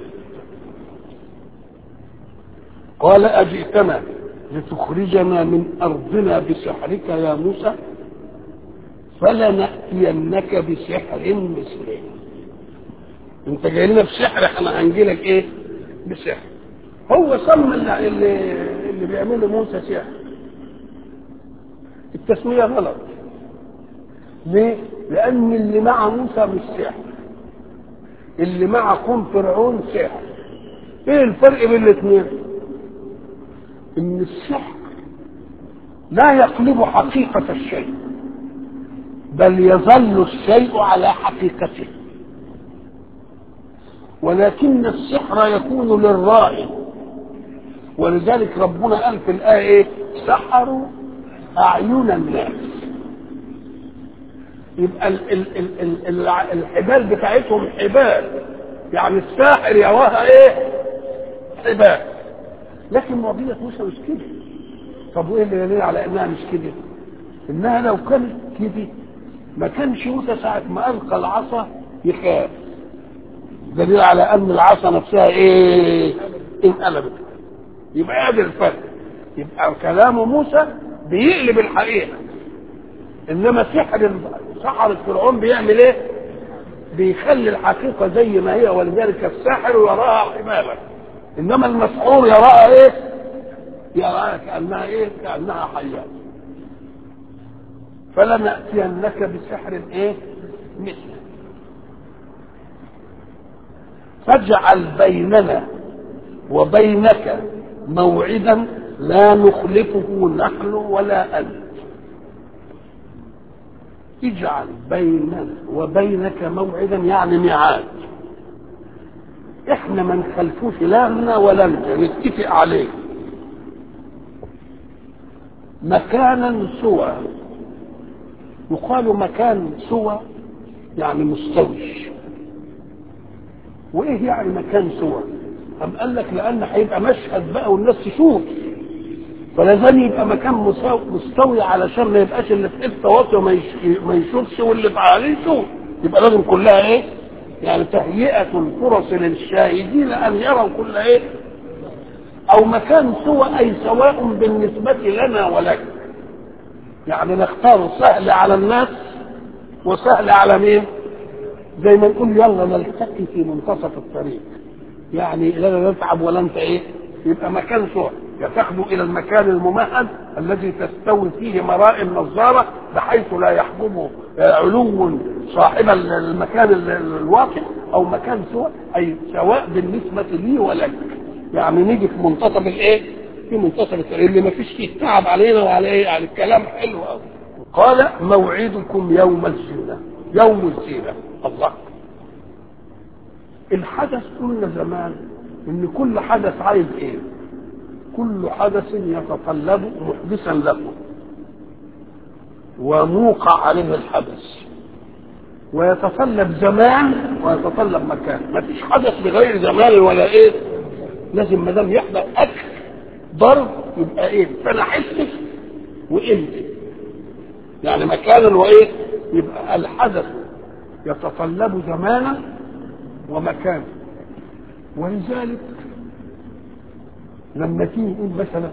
قال اجئتنا لتخرجنا من ارضنا بسحرك يا موسى فلنأتينك بسحر مثله انت جاي لنا بسحر احنا هنجي لك ايه بسحر هو سمى اللي, اللي, اللي بيعمله موسى سحر التسمية غلط ليه؟ لأن اللي مع موسى مش سحر اللي مع قوم فرعون سحر ايه الفرق بين الاثنين؟ ان السحر لا يقلب حقيقة الشيء بل يظل الشيء على حقيقته ولكن السحر يكون للرائي ولذلك ربنا قال في الآية إيه؟ سحروا أعين الناس يبقى ال ال ال ال ال الحبال بتاعتهم حبال يعني الساحر يراها ايه حبال لكن معجزة موسى مش كده طب وايه اللي دليل على انها مش كده انها لو كانت كده ما كانش موسى ساعة ما القى العصا يخاف دليل على ان العصا نفسها ايه انقلبت يبقى ادي الفرق يبقى كلام موسى بيقلب الحقيقه انما سحر سحر فرعون بيعمل ايه بيخلي الحقيقه زي ما هي ولذلك الساحر يراها حمالا انما المسحور يراها ايه يراها كانها ايه كانها حيات فلناتينك بسحر ايه مثله فاجعل بيننا وبينك موعدا لا نخلفه نحن ولا انت اجعل بيننا وبينك موعدا يعني ميعاد احنا ما نخلفوش لا لنا ولا انت نتفق عليه مكانا سوى يقال مكان سوى يعني مستوي وايه يعني مكان سوى أم قال لك لان هيبقى مشهد بقى والناس تشوف فلازم يبقى مكان مستوي علشان ما يبقاش اللي في حته واطيه ما يشوفش واللي في عليه يشوف يبقى لازم كلها ايه؟ يعني تهيئة الفرص للشاهدين ان يروا كل ايه؟ او مكان سوى اي سواء بالنسبة لنا ولك يعني نختار سهل على الناس وسهل على مين؟ زي ما نقول يلا نلتقي في منتصف الطريق يعني لا نتعب ولا انت ايه يبقى مكان سوى تاخذ الى المكان الممهد الذي تستوي فيه مراء النظاره بحيث لا يحجبه علو صاحب المكان الواقع او مكان سوى اي سواء بالنسبه لي ولك يعني نيجي في منتصف الايه؟ في منتصف الطريق اللي ما فيش فيه تعب علينا وعلى ايه؟ يعني الكلام حلو قوي قال موعدكم يوم الزينه يوم الزينه الله الحدث قلنا زمان ان كل حدث عايز ايه كل حدث يتطلب محدثا له وموقع عليه الحدث ويتطلب زمان ويتطلب مكان ما فيش حدث بغير زمان ولا ايه لازم ما دام يحدث اكل ضرب يبقى ايه فانا حسك وامتى يعني مكانا وايه يبقى الحدث يتطلب زمانا ومكانا ولذلك لما تيجي نقول مثلا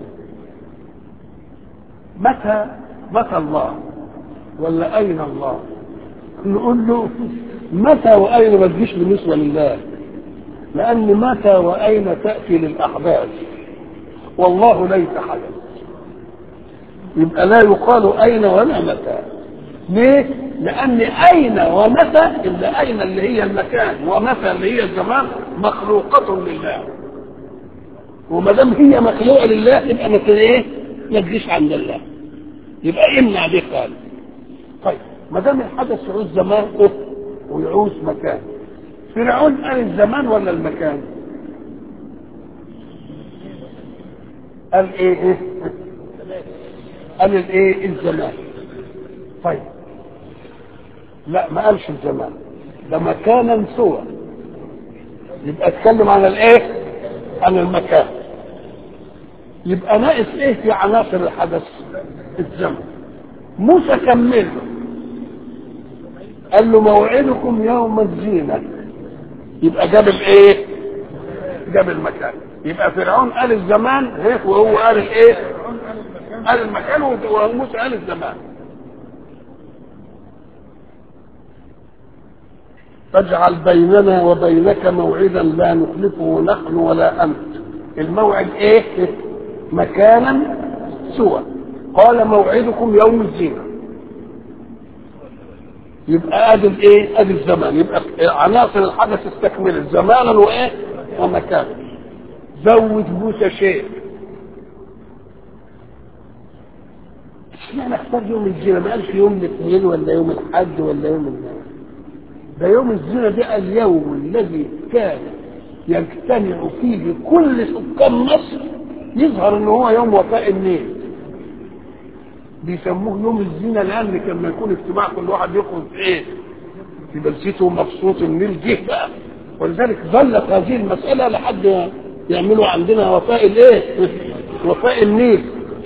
متى متى الله ولا اين الله نقول له متى واين ما تجيش بالنسبه لله لان متى واين تاتي للاحداث والله ليس حدث يبقى لا يقال اين ولا متى ليه لان اين ومتى الا اين اللي هي المكان ومتى اللي هي الزمان مخلوقه لله وما دام هي مخلوقه لله يبقى ما ايه ما تجيش عند الله يبقى امنع دي خالص طيب ما دام الحدث يعوز زمان ويعوز مكان فرعون قال الزمان ولا المكان قال ايه ايه قال الايه الزمان طيب لا ما قالش الزمان ده مكانا سوى يبقى اتكلم عن الايه عن المكان يبقى ناقص ايه في عناصر الحدث الزمن موسى كمل قال له موعدكم يوم الزينة يبقى جاب الايه جاب المكان يبقى فرعون قال الزمان هيك وهو قال الايه قال المكان وموسى قال الزمان فاجعل بيننا وبينك موعدا لا نخلفه نحن ولا انت الموعد ايه مكانا سوى قال موعدكم يوم الزينه يبقى ادي الايه ادي الزمان يبقى عناصر الحدث استكملت زمانا وايه ومكانا زود موسى شيء اشمعنى اختار يوم الزينه ما قالش يوم الاثنين ولا يوم الحد ولا يوم الناس ده يوم الزينة ده اليوم الذي كان يجتمع فيه كل سكان مصر يظهر ان هو يوم وفاء النيل بيسموه يوم الزينة لأن كان لما يكون اجتماع كل واحد يخرج في إيه؟ في بلسته مبسوط النيل جه بقى ولذلك ظلت هذه المسألة لحد يعملوا عندنا وفاء الإيه؟ وفاء النيل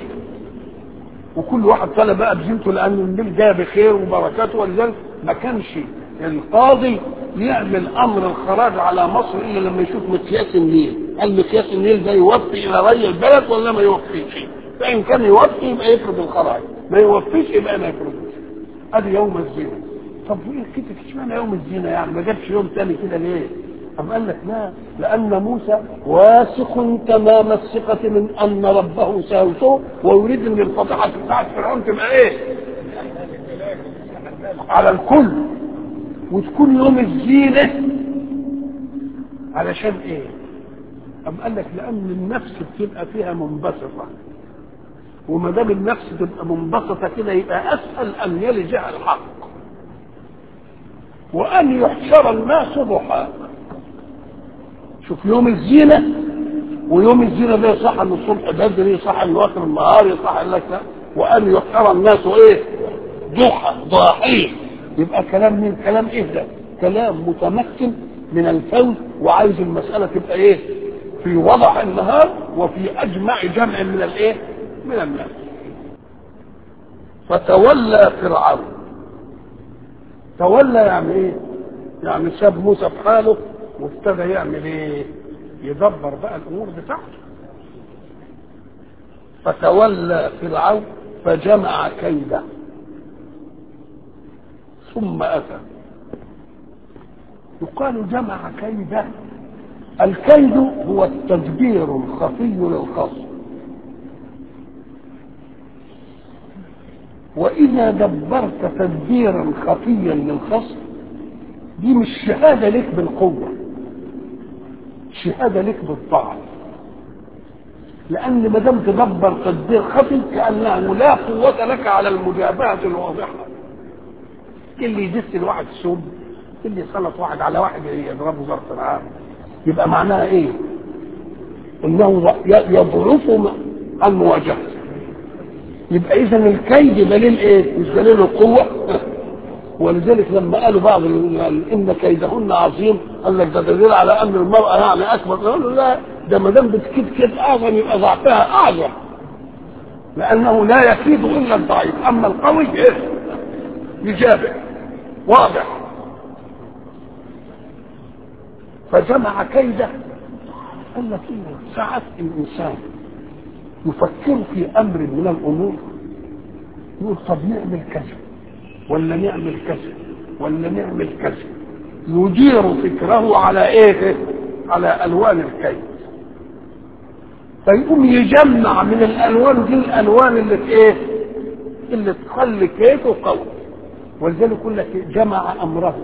وكل واحد طلع بقى بزينته لأن النيل جاي بخير وبركاته ولذلك ما كانش القاضي يعمل امر الخراج على مصر الا لما يشوف مقياس النيل هل مقياس النيل ده يوفي الى ري البلد ولا ما يوفيش فان كان يوفي يبقى يفرض الخراج ما يوفيش يبقى ما يفرضوش ادي يوم الزينه طب وايه كده اشمعنى يوم الزينه يعني ما جابش يوم تاني كده ليه أم قال لك لا لأن موسى واثق تمام الثقة من أن ربه سينصره ويريد أن الفضحات بتاعت فرعون تبقى إيه؟ على الكل وتكون يوم الزينة علشان ايه أم قال لك لأن النفس بتبقى فيها منبسطة وما دام النفس تبقى منبسطة كده يبقى أسهل أن يلجأ الحق وأن يحشر الناس ضحى شوف يوم الزينة ويوم الزينة ده يصح ان الصبح بدري يصح ان اخر النهار يصح لك وأن يحشر الناس ايه ضحى ضاحيه يبقى كلام مين كلام ايه ده كلام متمكن من الفوز وعايز المسألة تبقى ايه في وضح النهار وفي اجمع جمع من الايه من الناس فتولى فرعون تولى يعني ايه يعني ساب موسى في حاله وابتدى يعمل ايه يدبر بقى الامور بتاعته فتولى فرعون فجمع كيده ثم أتى يقال جمع كيدا الكيد هو التدبير الخفي للخصم وإذا دبرت تدبيرا خفيا للخصم دي مش شهادة لك بالقوة شهادة لك بالضعف لأن ما دام تدبر تدبير خفي كأنه لا قوة لك على المجابهة الواضحة اللي يدس الواحد سب اللي يسلط واحد على واحد يضربه ضرب العام يبقى معناها ايه انه يضعف المواجهه يبقى اذا الكيد دليل ايه مش دليل القوه ولذلك لما قالوا بعض ان كيدهن عظيم قال لك ده دليل على ان المراه يعني اكبر قالوا لا ده ما دام بتكيد كيد اعظم يبقى ضعفها اعظم لانه لا يكيد الا الضعيف اما القوي ايه يجابه واضح فجمع كيده قال لك ايه ساعات الانسان يفكر في امر من الامور يقول طب نعمل كذا ولا نعمل كذا ولا نعمل كذا يدير فكره على ايه على الوان الكيد فيقوم يجمع من الالوان دي الالوان اللي في ايه اللي تخلي كيده قوي ولذلك يقول لك جمع امره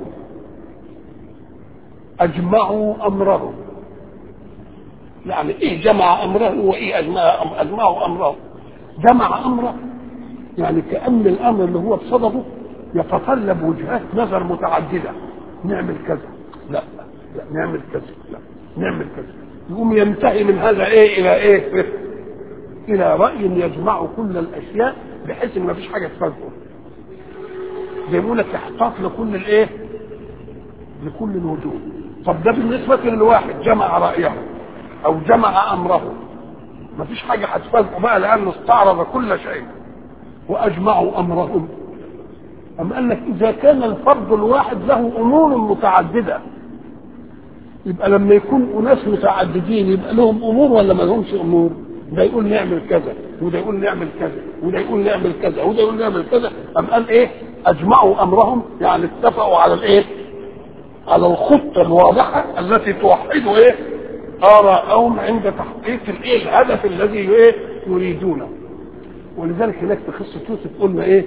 اجمعوا امره يعني ايه جمع امره وايه اجمع اجمعوا امره جمع امره يعني كان الامر اللي هو بصدده يتطلب وجهات نظر متعدده نعمل كذا لا لا نعمل كذا لا نعمل كذا يقوم ينتهي من هذا ايه الى ايه الى راي يجمع كل الاشياء بحيث ان ما فيش حاجه تفاجئه زي ما يقول لك احتاط لكل الايه لكل الوجوه طب ده بالنسبه للواحد جمع رايه او جمع امره ما فيش حاجه هتفاجئه بقى لانه استعرض كل شيء واجمعوا امرهم أم قال لك إذا كان الفرد الواحد له أمور متعددة يبقى لما يكون أناس متعددين يبقى لهم أمور ولا ما لهمش أمور؟ ده يقول نعمل كذا وده يقول نعمل كذا وده يقول نعمل كذا وده يقول نعمل كذا أم قال إيه؟ أجمعوا أمرهم يعني اتفقوا على الإيه؟ على الخطة الواضحة التي توحد إيه؟ آراءهم عند تحقيق الإيه؟ الهدف الذي إيه؟ يريدونه ولذلك هناك في قصة يوسف قلنا إيه؟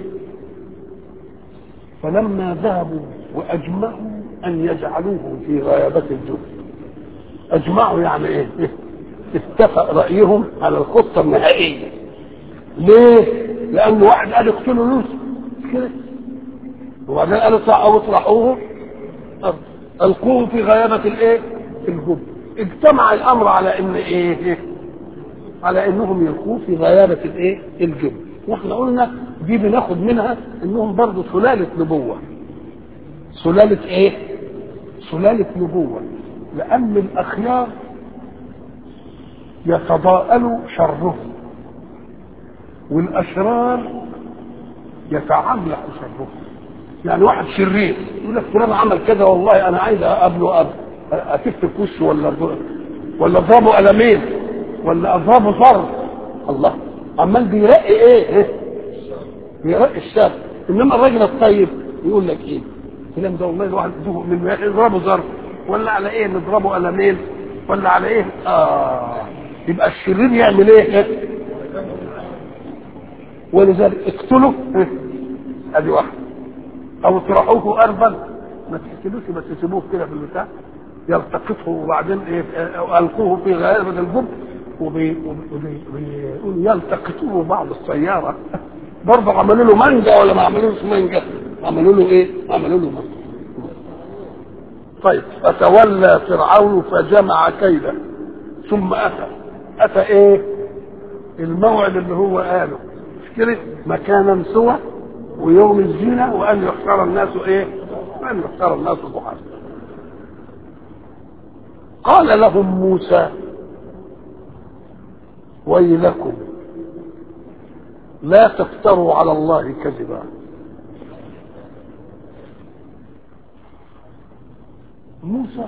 فلما ذهبوا واجمعوا ان يجعلوه في غيابة الجب اجمعوا يعني ايه اتفق رايهم على الخطه النهائيه ليه لان واحد قال اقتلوا يوسف كده وبعدين قالوا او اطرحوه القوه في غيابه الايه الجب اجتمع الامر على ان ايه على انهم يلقوه في غيابه الايه الجب واحنا قلنا دي بناخد منها انهم برضه سلاله نبوه سلاله ايه سلاله نبوه لان الاخيار يتضاءل شرهم والاشرار يتعمق شرهم يعني واحد شرير يقول لك فلان عمل كذا والله انا عايز اقابله أب... اتف في وشه ولا ولا اضربه قلمين ولا اضربه ضرب الله عمال بيرقي ايه, إيه؟ بيرقي الشر انما الراجل الطيب يقول لك ايه الكلام ده والله الواحد من يضربه ضرب ولا على ايه نضربه قلمين ولا على ايه اه يبقى الشرير يعمل ايه ولذلك اقتلوا ادي واحد او اطرحوه ارضا ما تقتلوش بس تسيبوه كده في البتاع يلتقطه وبعدين ايه القوه في غيابه الجب وبيقول يلتقطوه بعض السياره برضه عملوا له مانجا ولا ما عملوش مانجا عملوا له ايه عملوا له مانجا طيب فتولى فرعون فجمع كيده ثم اتى اتى ايه الموعد اللي هو قاله مش كده مكانا سوى ويوم الزينة وأن يحشر الناس إيه؟ وأن يحشر الناس ضحى قال لهم موسى ويلكم لا تفتروا على الله كذبا موسى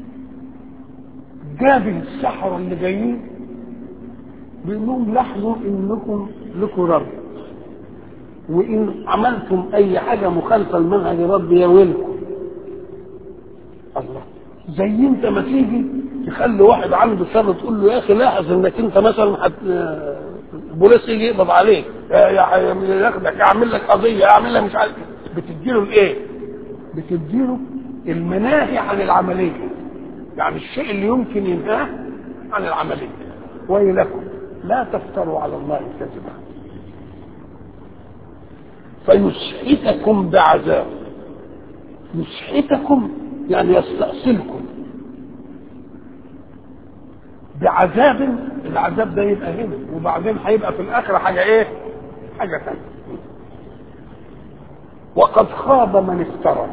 جاب السحرة اللي جايين بيقول لهم لاحظوا انكم لكم رب وان عملتم اي حاجه مخالفه لمنهج ربي يا ويلكم الله زي انت ما تيجي تخلي واحد عنده شر تقول له يا اخي لاحظ انك انت مثلا حت... البوليس يجي يقبض عليك ياخدك يعمل لك قضيه يعمل لك مش عارف بتديله الايه؟ بتديله المناهي عن العمليه يعني الشيء اللي يمكن ينهاه عن العمليه ويلكم لا تفتروا على الله كذبا فيسحتكم بعذاب يسحتكم يعني يستأصلكم بعذاب العذاب ده يبقى هنا وبعدين هيبقى في الآخرة حاجة إيه؟ حاجة ثانية وقد خاب من افترى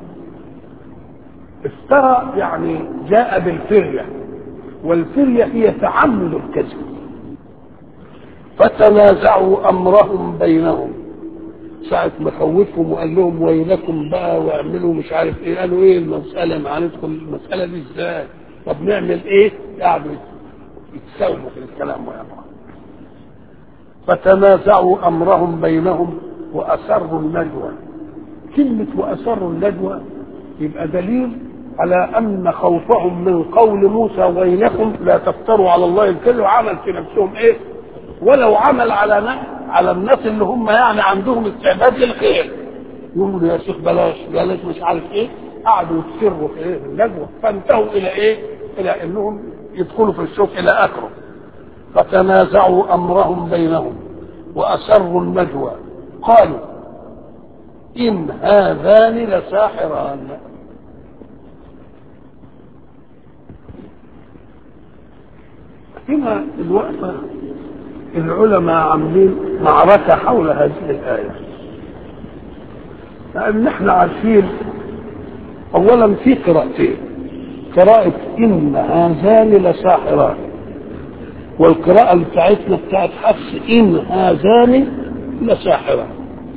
افترى يعني جاء بالفرية والفرية هي تعمد الكذب فتنازعوا أمرهم بينهم ساعة ما خوفهم وقال لهم ويلكم بقى واعملوا مش عارف ايه قالوا ايه المسألة ما هندخل المسألة دي ازاي طب نعمل ايه قعدوا يتساوموا في الكلام ويا بعض فتنازعوا امرهم بينهم واسروا النجوى كلمة واسروا النجوى يبقى دليل على ان خوفهم من قول موسى ويلكم لا تفتروا على الله الكذب عمل في نفسهم ايه ولو عمل على نفس على الناس اللي هم يعني عندهم استعداد للخير يقولوا يا شيخ بلاش بلاش مش عارف ايه قعدوا يسروا في ايه النجوى فانتهوا الى ايه؟ الى انهم يدخلوا في الشوك الى اخره فتنازعوا امرهم بينهم واسروا النجوى قالوا ان هذان لساحران هنا الوقفه العلماء عاملين معركة حول هذه الآية لأن احنا عارفين أولا في قراءتين قراءة إن هذان لساحران والقراءة اللي بتاعتنا بتاعت حفص إن هذان لساحران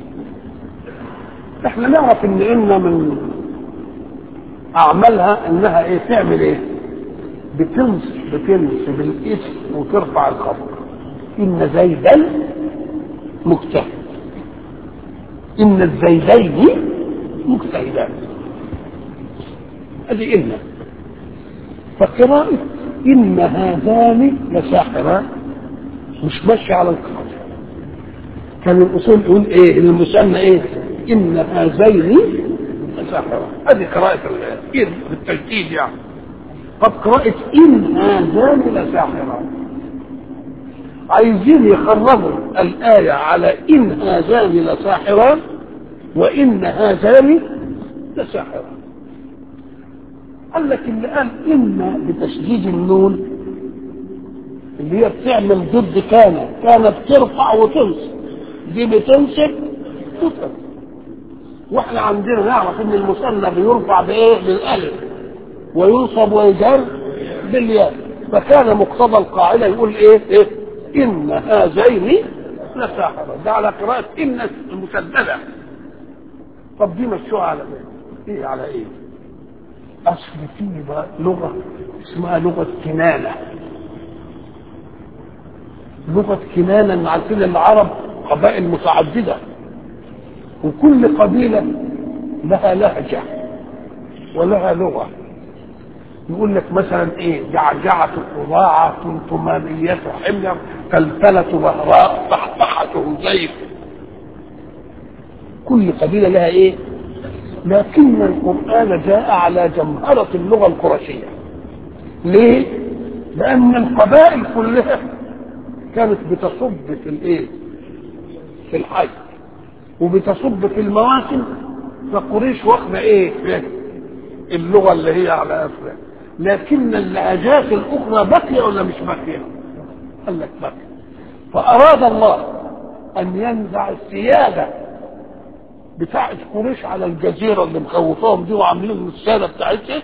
احنا نعرف ان إن من أعمالها إنها إيه تعمل إيه بتنصب بتنصب الاسم وترفع الخبر إن زيدا مجتهد إن الزيدين مجتهدان هذه إن فقراءة إن هذان لساحران مش ماشي على القراءة كان الأصول يقول إيه المثنى إيه إن هذين لساحران هذه قراءة الإيه بالتجديد يعني طب قراءة إن هذان لساحران عايزين يخرجوا الآية على إن هذان لساحران وإن هذان لساحران قال لك اللي قال إن بتشديد النون اللي هي بتعمل ضد كان كان بترفع وتنصب دي بتنصب تفهم واحنا عندنا نعرف ان المثنى بيرفع بايه بالالف وينصب ويجر بالياء فكان مقتضى القاعده يقول ايه ايه ان هذين لساحران ده على قراءه ان المسدده طب دي مشروع على ايه؟ ايه على ايه؟ اصل في بقى لغه اسمها لغه كنانه لغه كنانه عارفين العرب قبائل متعدده وكل قبيله لها لهجه ولها لغه يقول لك مثلا ايه جعجعة قضاعة تمتمانية حمير فلفلة بهراء طحطحة زيف كل قبيلة لها ايه لكن القرآن جاء على جمهرة اللغة القرشية ليه لأن القبائل كلها كانت بتصب في الايه في الحي وبتصب في المواسم فقريش واخده ايه اللغة اللي هي على أسرع لكن اللهجات الأخرى باقية ولا مش باقية؟ قال لك باقية فأراد الله أن ينزع السيادة بتاعة قريش على الجزيرة اللي مخوفاهم دي وعاملين السيادة بتاعتها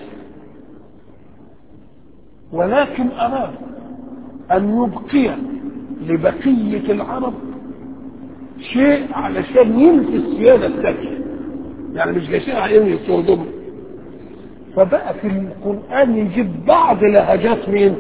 ولكن أراد أن يبقي لبقية العرب شيء علشان ينفي السيادة الثانية يعني مش جايين عليهم يسودهم فبقى في القرآن يجيب بعض لهجات مين؟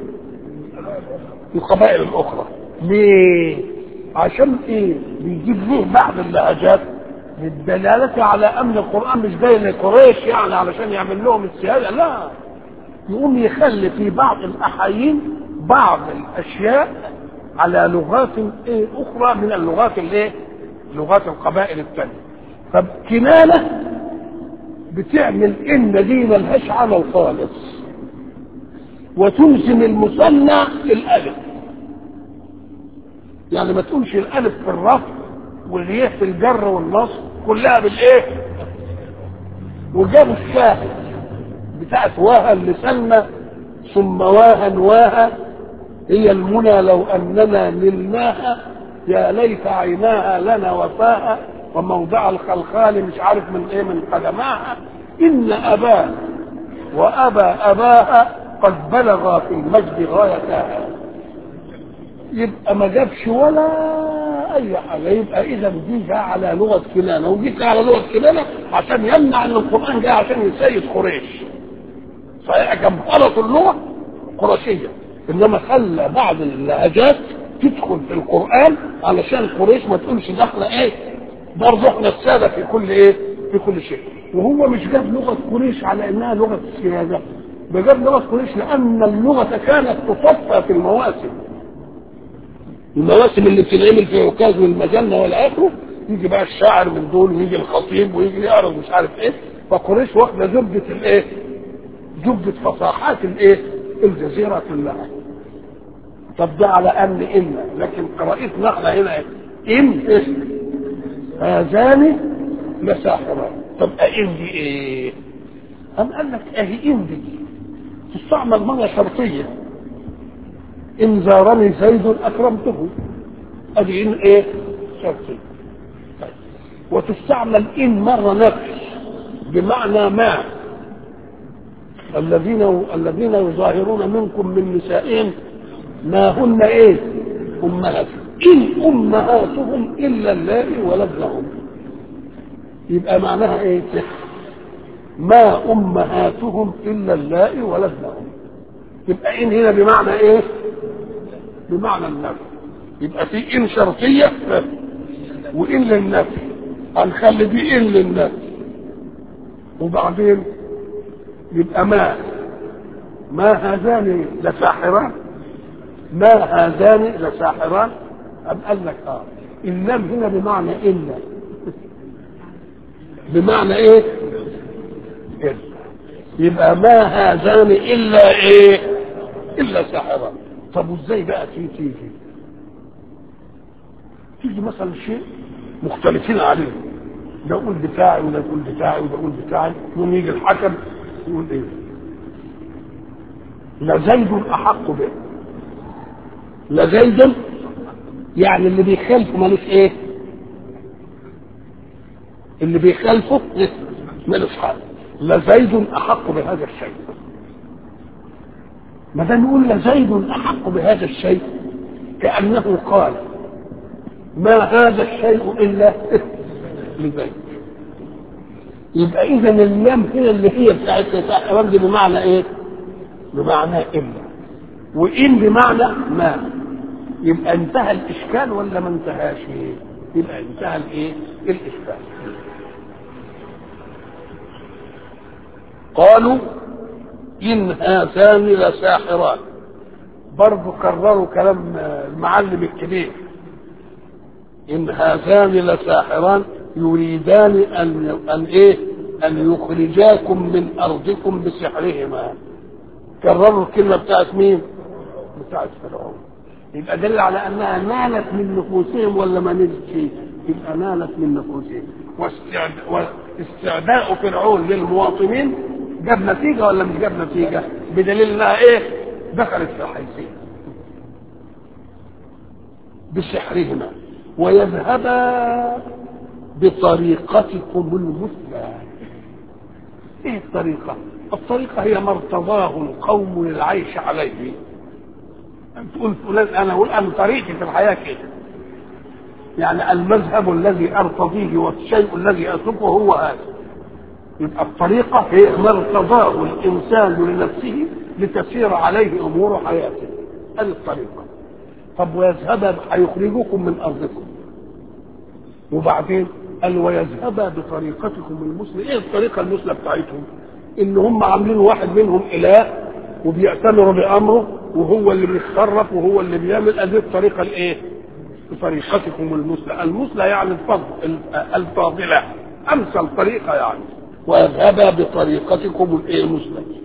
القبائل الأخرى ليه؟ عشان إيه؟ بيجيب ليه بعض اللهجات للدلالة على أن القرآن مش جاي لقريش يعني علشان يعمل لهم السيادة لا يقوم يخلي في بعض الأحايين بعض الأشياء على لغات إيه أخرى من اللغات الإيه؟ لغات القبائل الثانية فكنانة بتعمل ان دي ملهاش عمل خالص وتلزم المثنى الالف يعني ما تقولش الالف في الرفع والياء في الجر والنصب كلها بالايه وجاب الشاهد بتاعت واها اللي سلمى ثم واها واها هي المنى لو اننا نلناها يا ليت عيناها لنا وفاها وموضع الخلخال مش عارف من ايه من قدماها ان اباه وابا اباها قد بلغا في المجد غايتها يبقى ما جابش ولا اي حاجه يبقى اذا دي جاء على لغه كنانه ودي جاء على لغه كنانه عشان يمنع ان القران جاء عشان يسيد قريش صحيح جمهرة اللغه قرشيه انما خلى بعض اللهجات تدخل في القران علشان قريش ما تقولش داخله ايه برضه احنا الساده في كل ايه في كل شيء وهو مش جاب لغه قريش على انها لغه السياده ده جاب لغه قريش لان اللغه كانت تصفى في المواسم المواسم اللي بتنعمل في عكاظ والمجنه والى اخره يجي بقى الشاعر من دول ويجي الخطيب ويجي يعرض مش عارف ايه فقريش واخده زبده الايه؟ زبده فصاحات الايه؟ الجزيره كلها طب ده على ان ان لكن قراءتنا احنا هنا ان إيه؟ هذان لساحران طب ان دي ايه؟ أم قال لك اهي ان دي تستعمل مرة شرطية إن زارني زيد أكرمته أدي إن إيه؟ شرطية طيب. وتستعمل إن مرة نفس بمعنى ما الذين الذين يظاهرون منكم من نسائهم ما هن ايه؟ امهاتهم ان امهاتهم الا اللائي ولدنهم يبقى معناها ايه؟ ما امهاتهم الا اللائي ولدنهم يبقى ان هنا بمعنى ايه؟ بمعنى النفي يبقى في ان شرطيه وان للنفي هنخلي دي ان للنفي وبعدين يبقى ما ما هذان لساحران ما هذان لساحران أم قال لك اه اللام هنا بمعنى إلا بمعنى ايه إلا يبقى ما هذان إلا ايه إلا ساحران طب وازاي بقى تيجي تيجي تيجي مثلا شيء مختلفين عليه ده يقول بتاعي وده يقول بتاعي وده يقول بتاعي يقوم يجي الحكم يقول ايه لزيد احق به لزيد يعني اللي بيخالف ملوش ايه اللي بيخالفه ملوش حق لزيد احق بهذا الشيء ما دام يقول لزيد احق بهذا الشيء كانه قال ما هذا الشيء الا لزيد يبقى اذا اللام هنا اللي هي بتاعت الاحرام دي بمعنى ايه؟ بمعنى الا وان بمعنى ما يبقى انتهى الاشكال ولا ما انتهاش؟ يبقى انتهى الايه؟ الاشكال قالوا إن هاتان لساحران برضه كرروا كلام المعلم الكبير إن هاتان لساحران يريدان أن أن إيه؟ أن يخرجاكم من أرضكم بسحرهما كرروا الكلمة بتاعت مين؟ بتاعت فرعون يبقى دل على أنها نالت من نفوسهم ولا ما نالتش؟ يبقى نالت من نفوسهم واستعداء فرعون للمواطنين جاب نتيجة ولا مش جاب نتيجة بدليل انها ايه دخلت في حيثية بسحرهما ويذهبا بطريقتكم المثلى ايه الطريقة الطريقة هي ما ارتضاه القوم للعيش عليه تقول فلان انا اقول انا طريقتي في الحياة كده يعني المذهب الذي ارتضيه والشيء الذي اتركه هو هذا يبقى الطريقة هي ما ارتضاه الإنسان لنفسه لتسير عليه أمور حياته هذه الطريقة طب ويذهب هيخرجوكم من أرضكم وبعدين قال ويذهب بطريقتكم المثلى ايه الطريقة المثلى بتاعتهم ان هم عاملين واحد منهم اله وبيأتمروا بأمره وهو اللي بيتصرف وهو اللي بيعمل هذه الطريقة الايه بطريقتكم المثلى المثلى يعني الفضل الفاضلة امثل طريقة يعني ويذهبا بطريقتكم الايه المثلى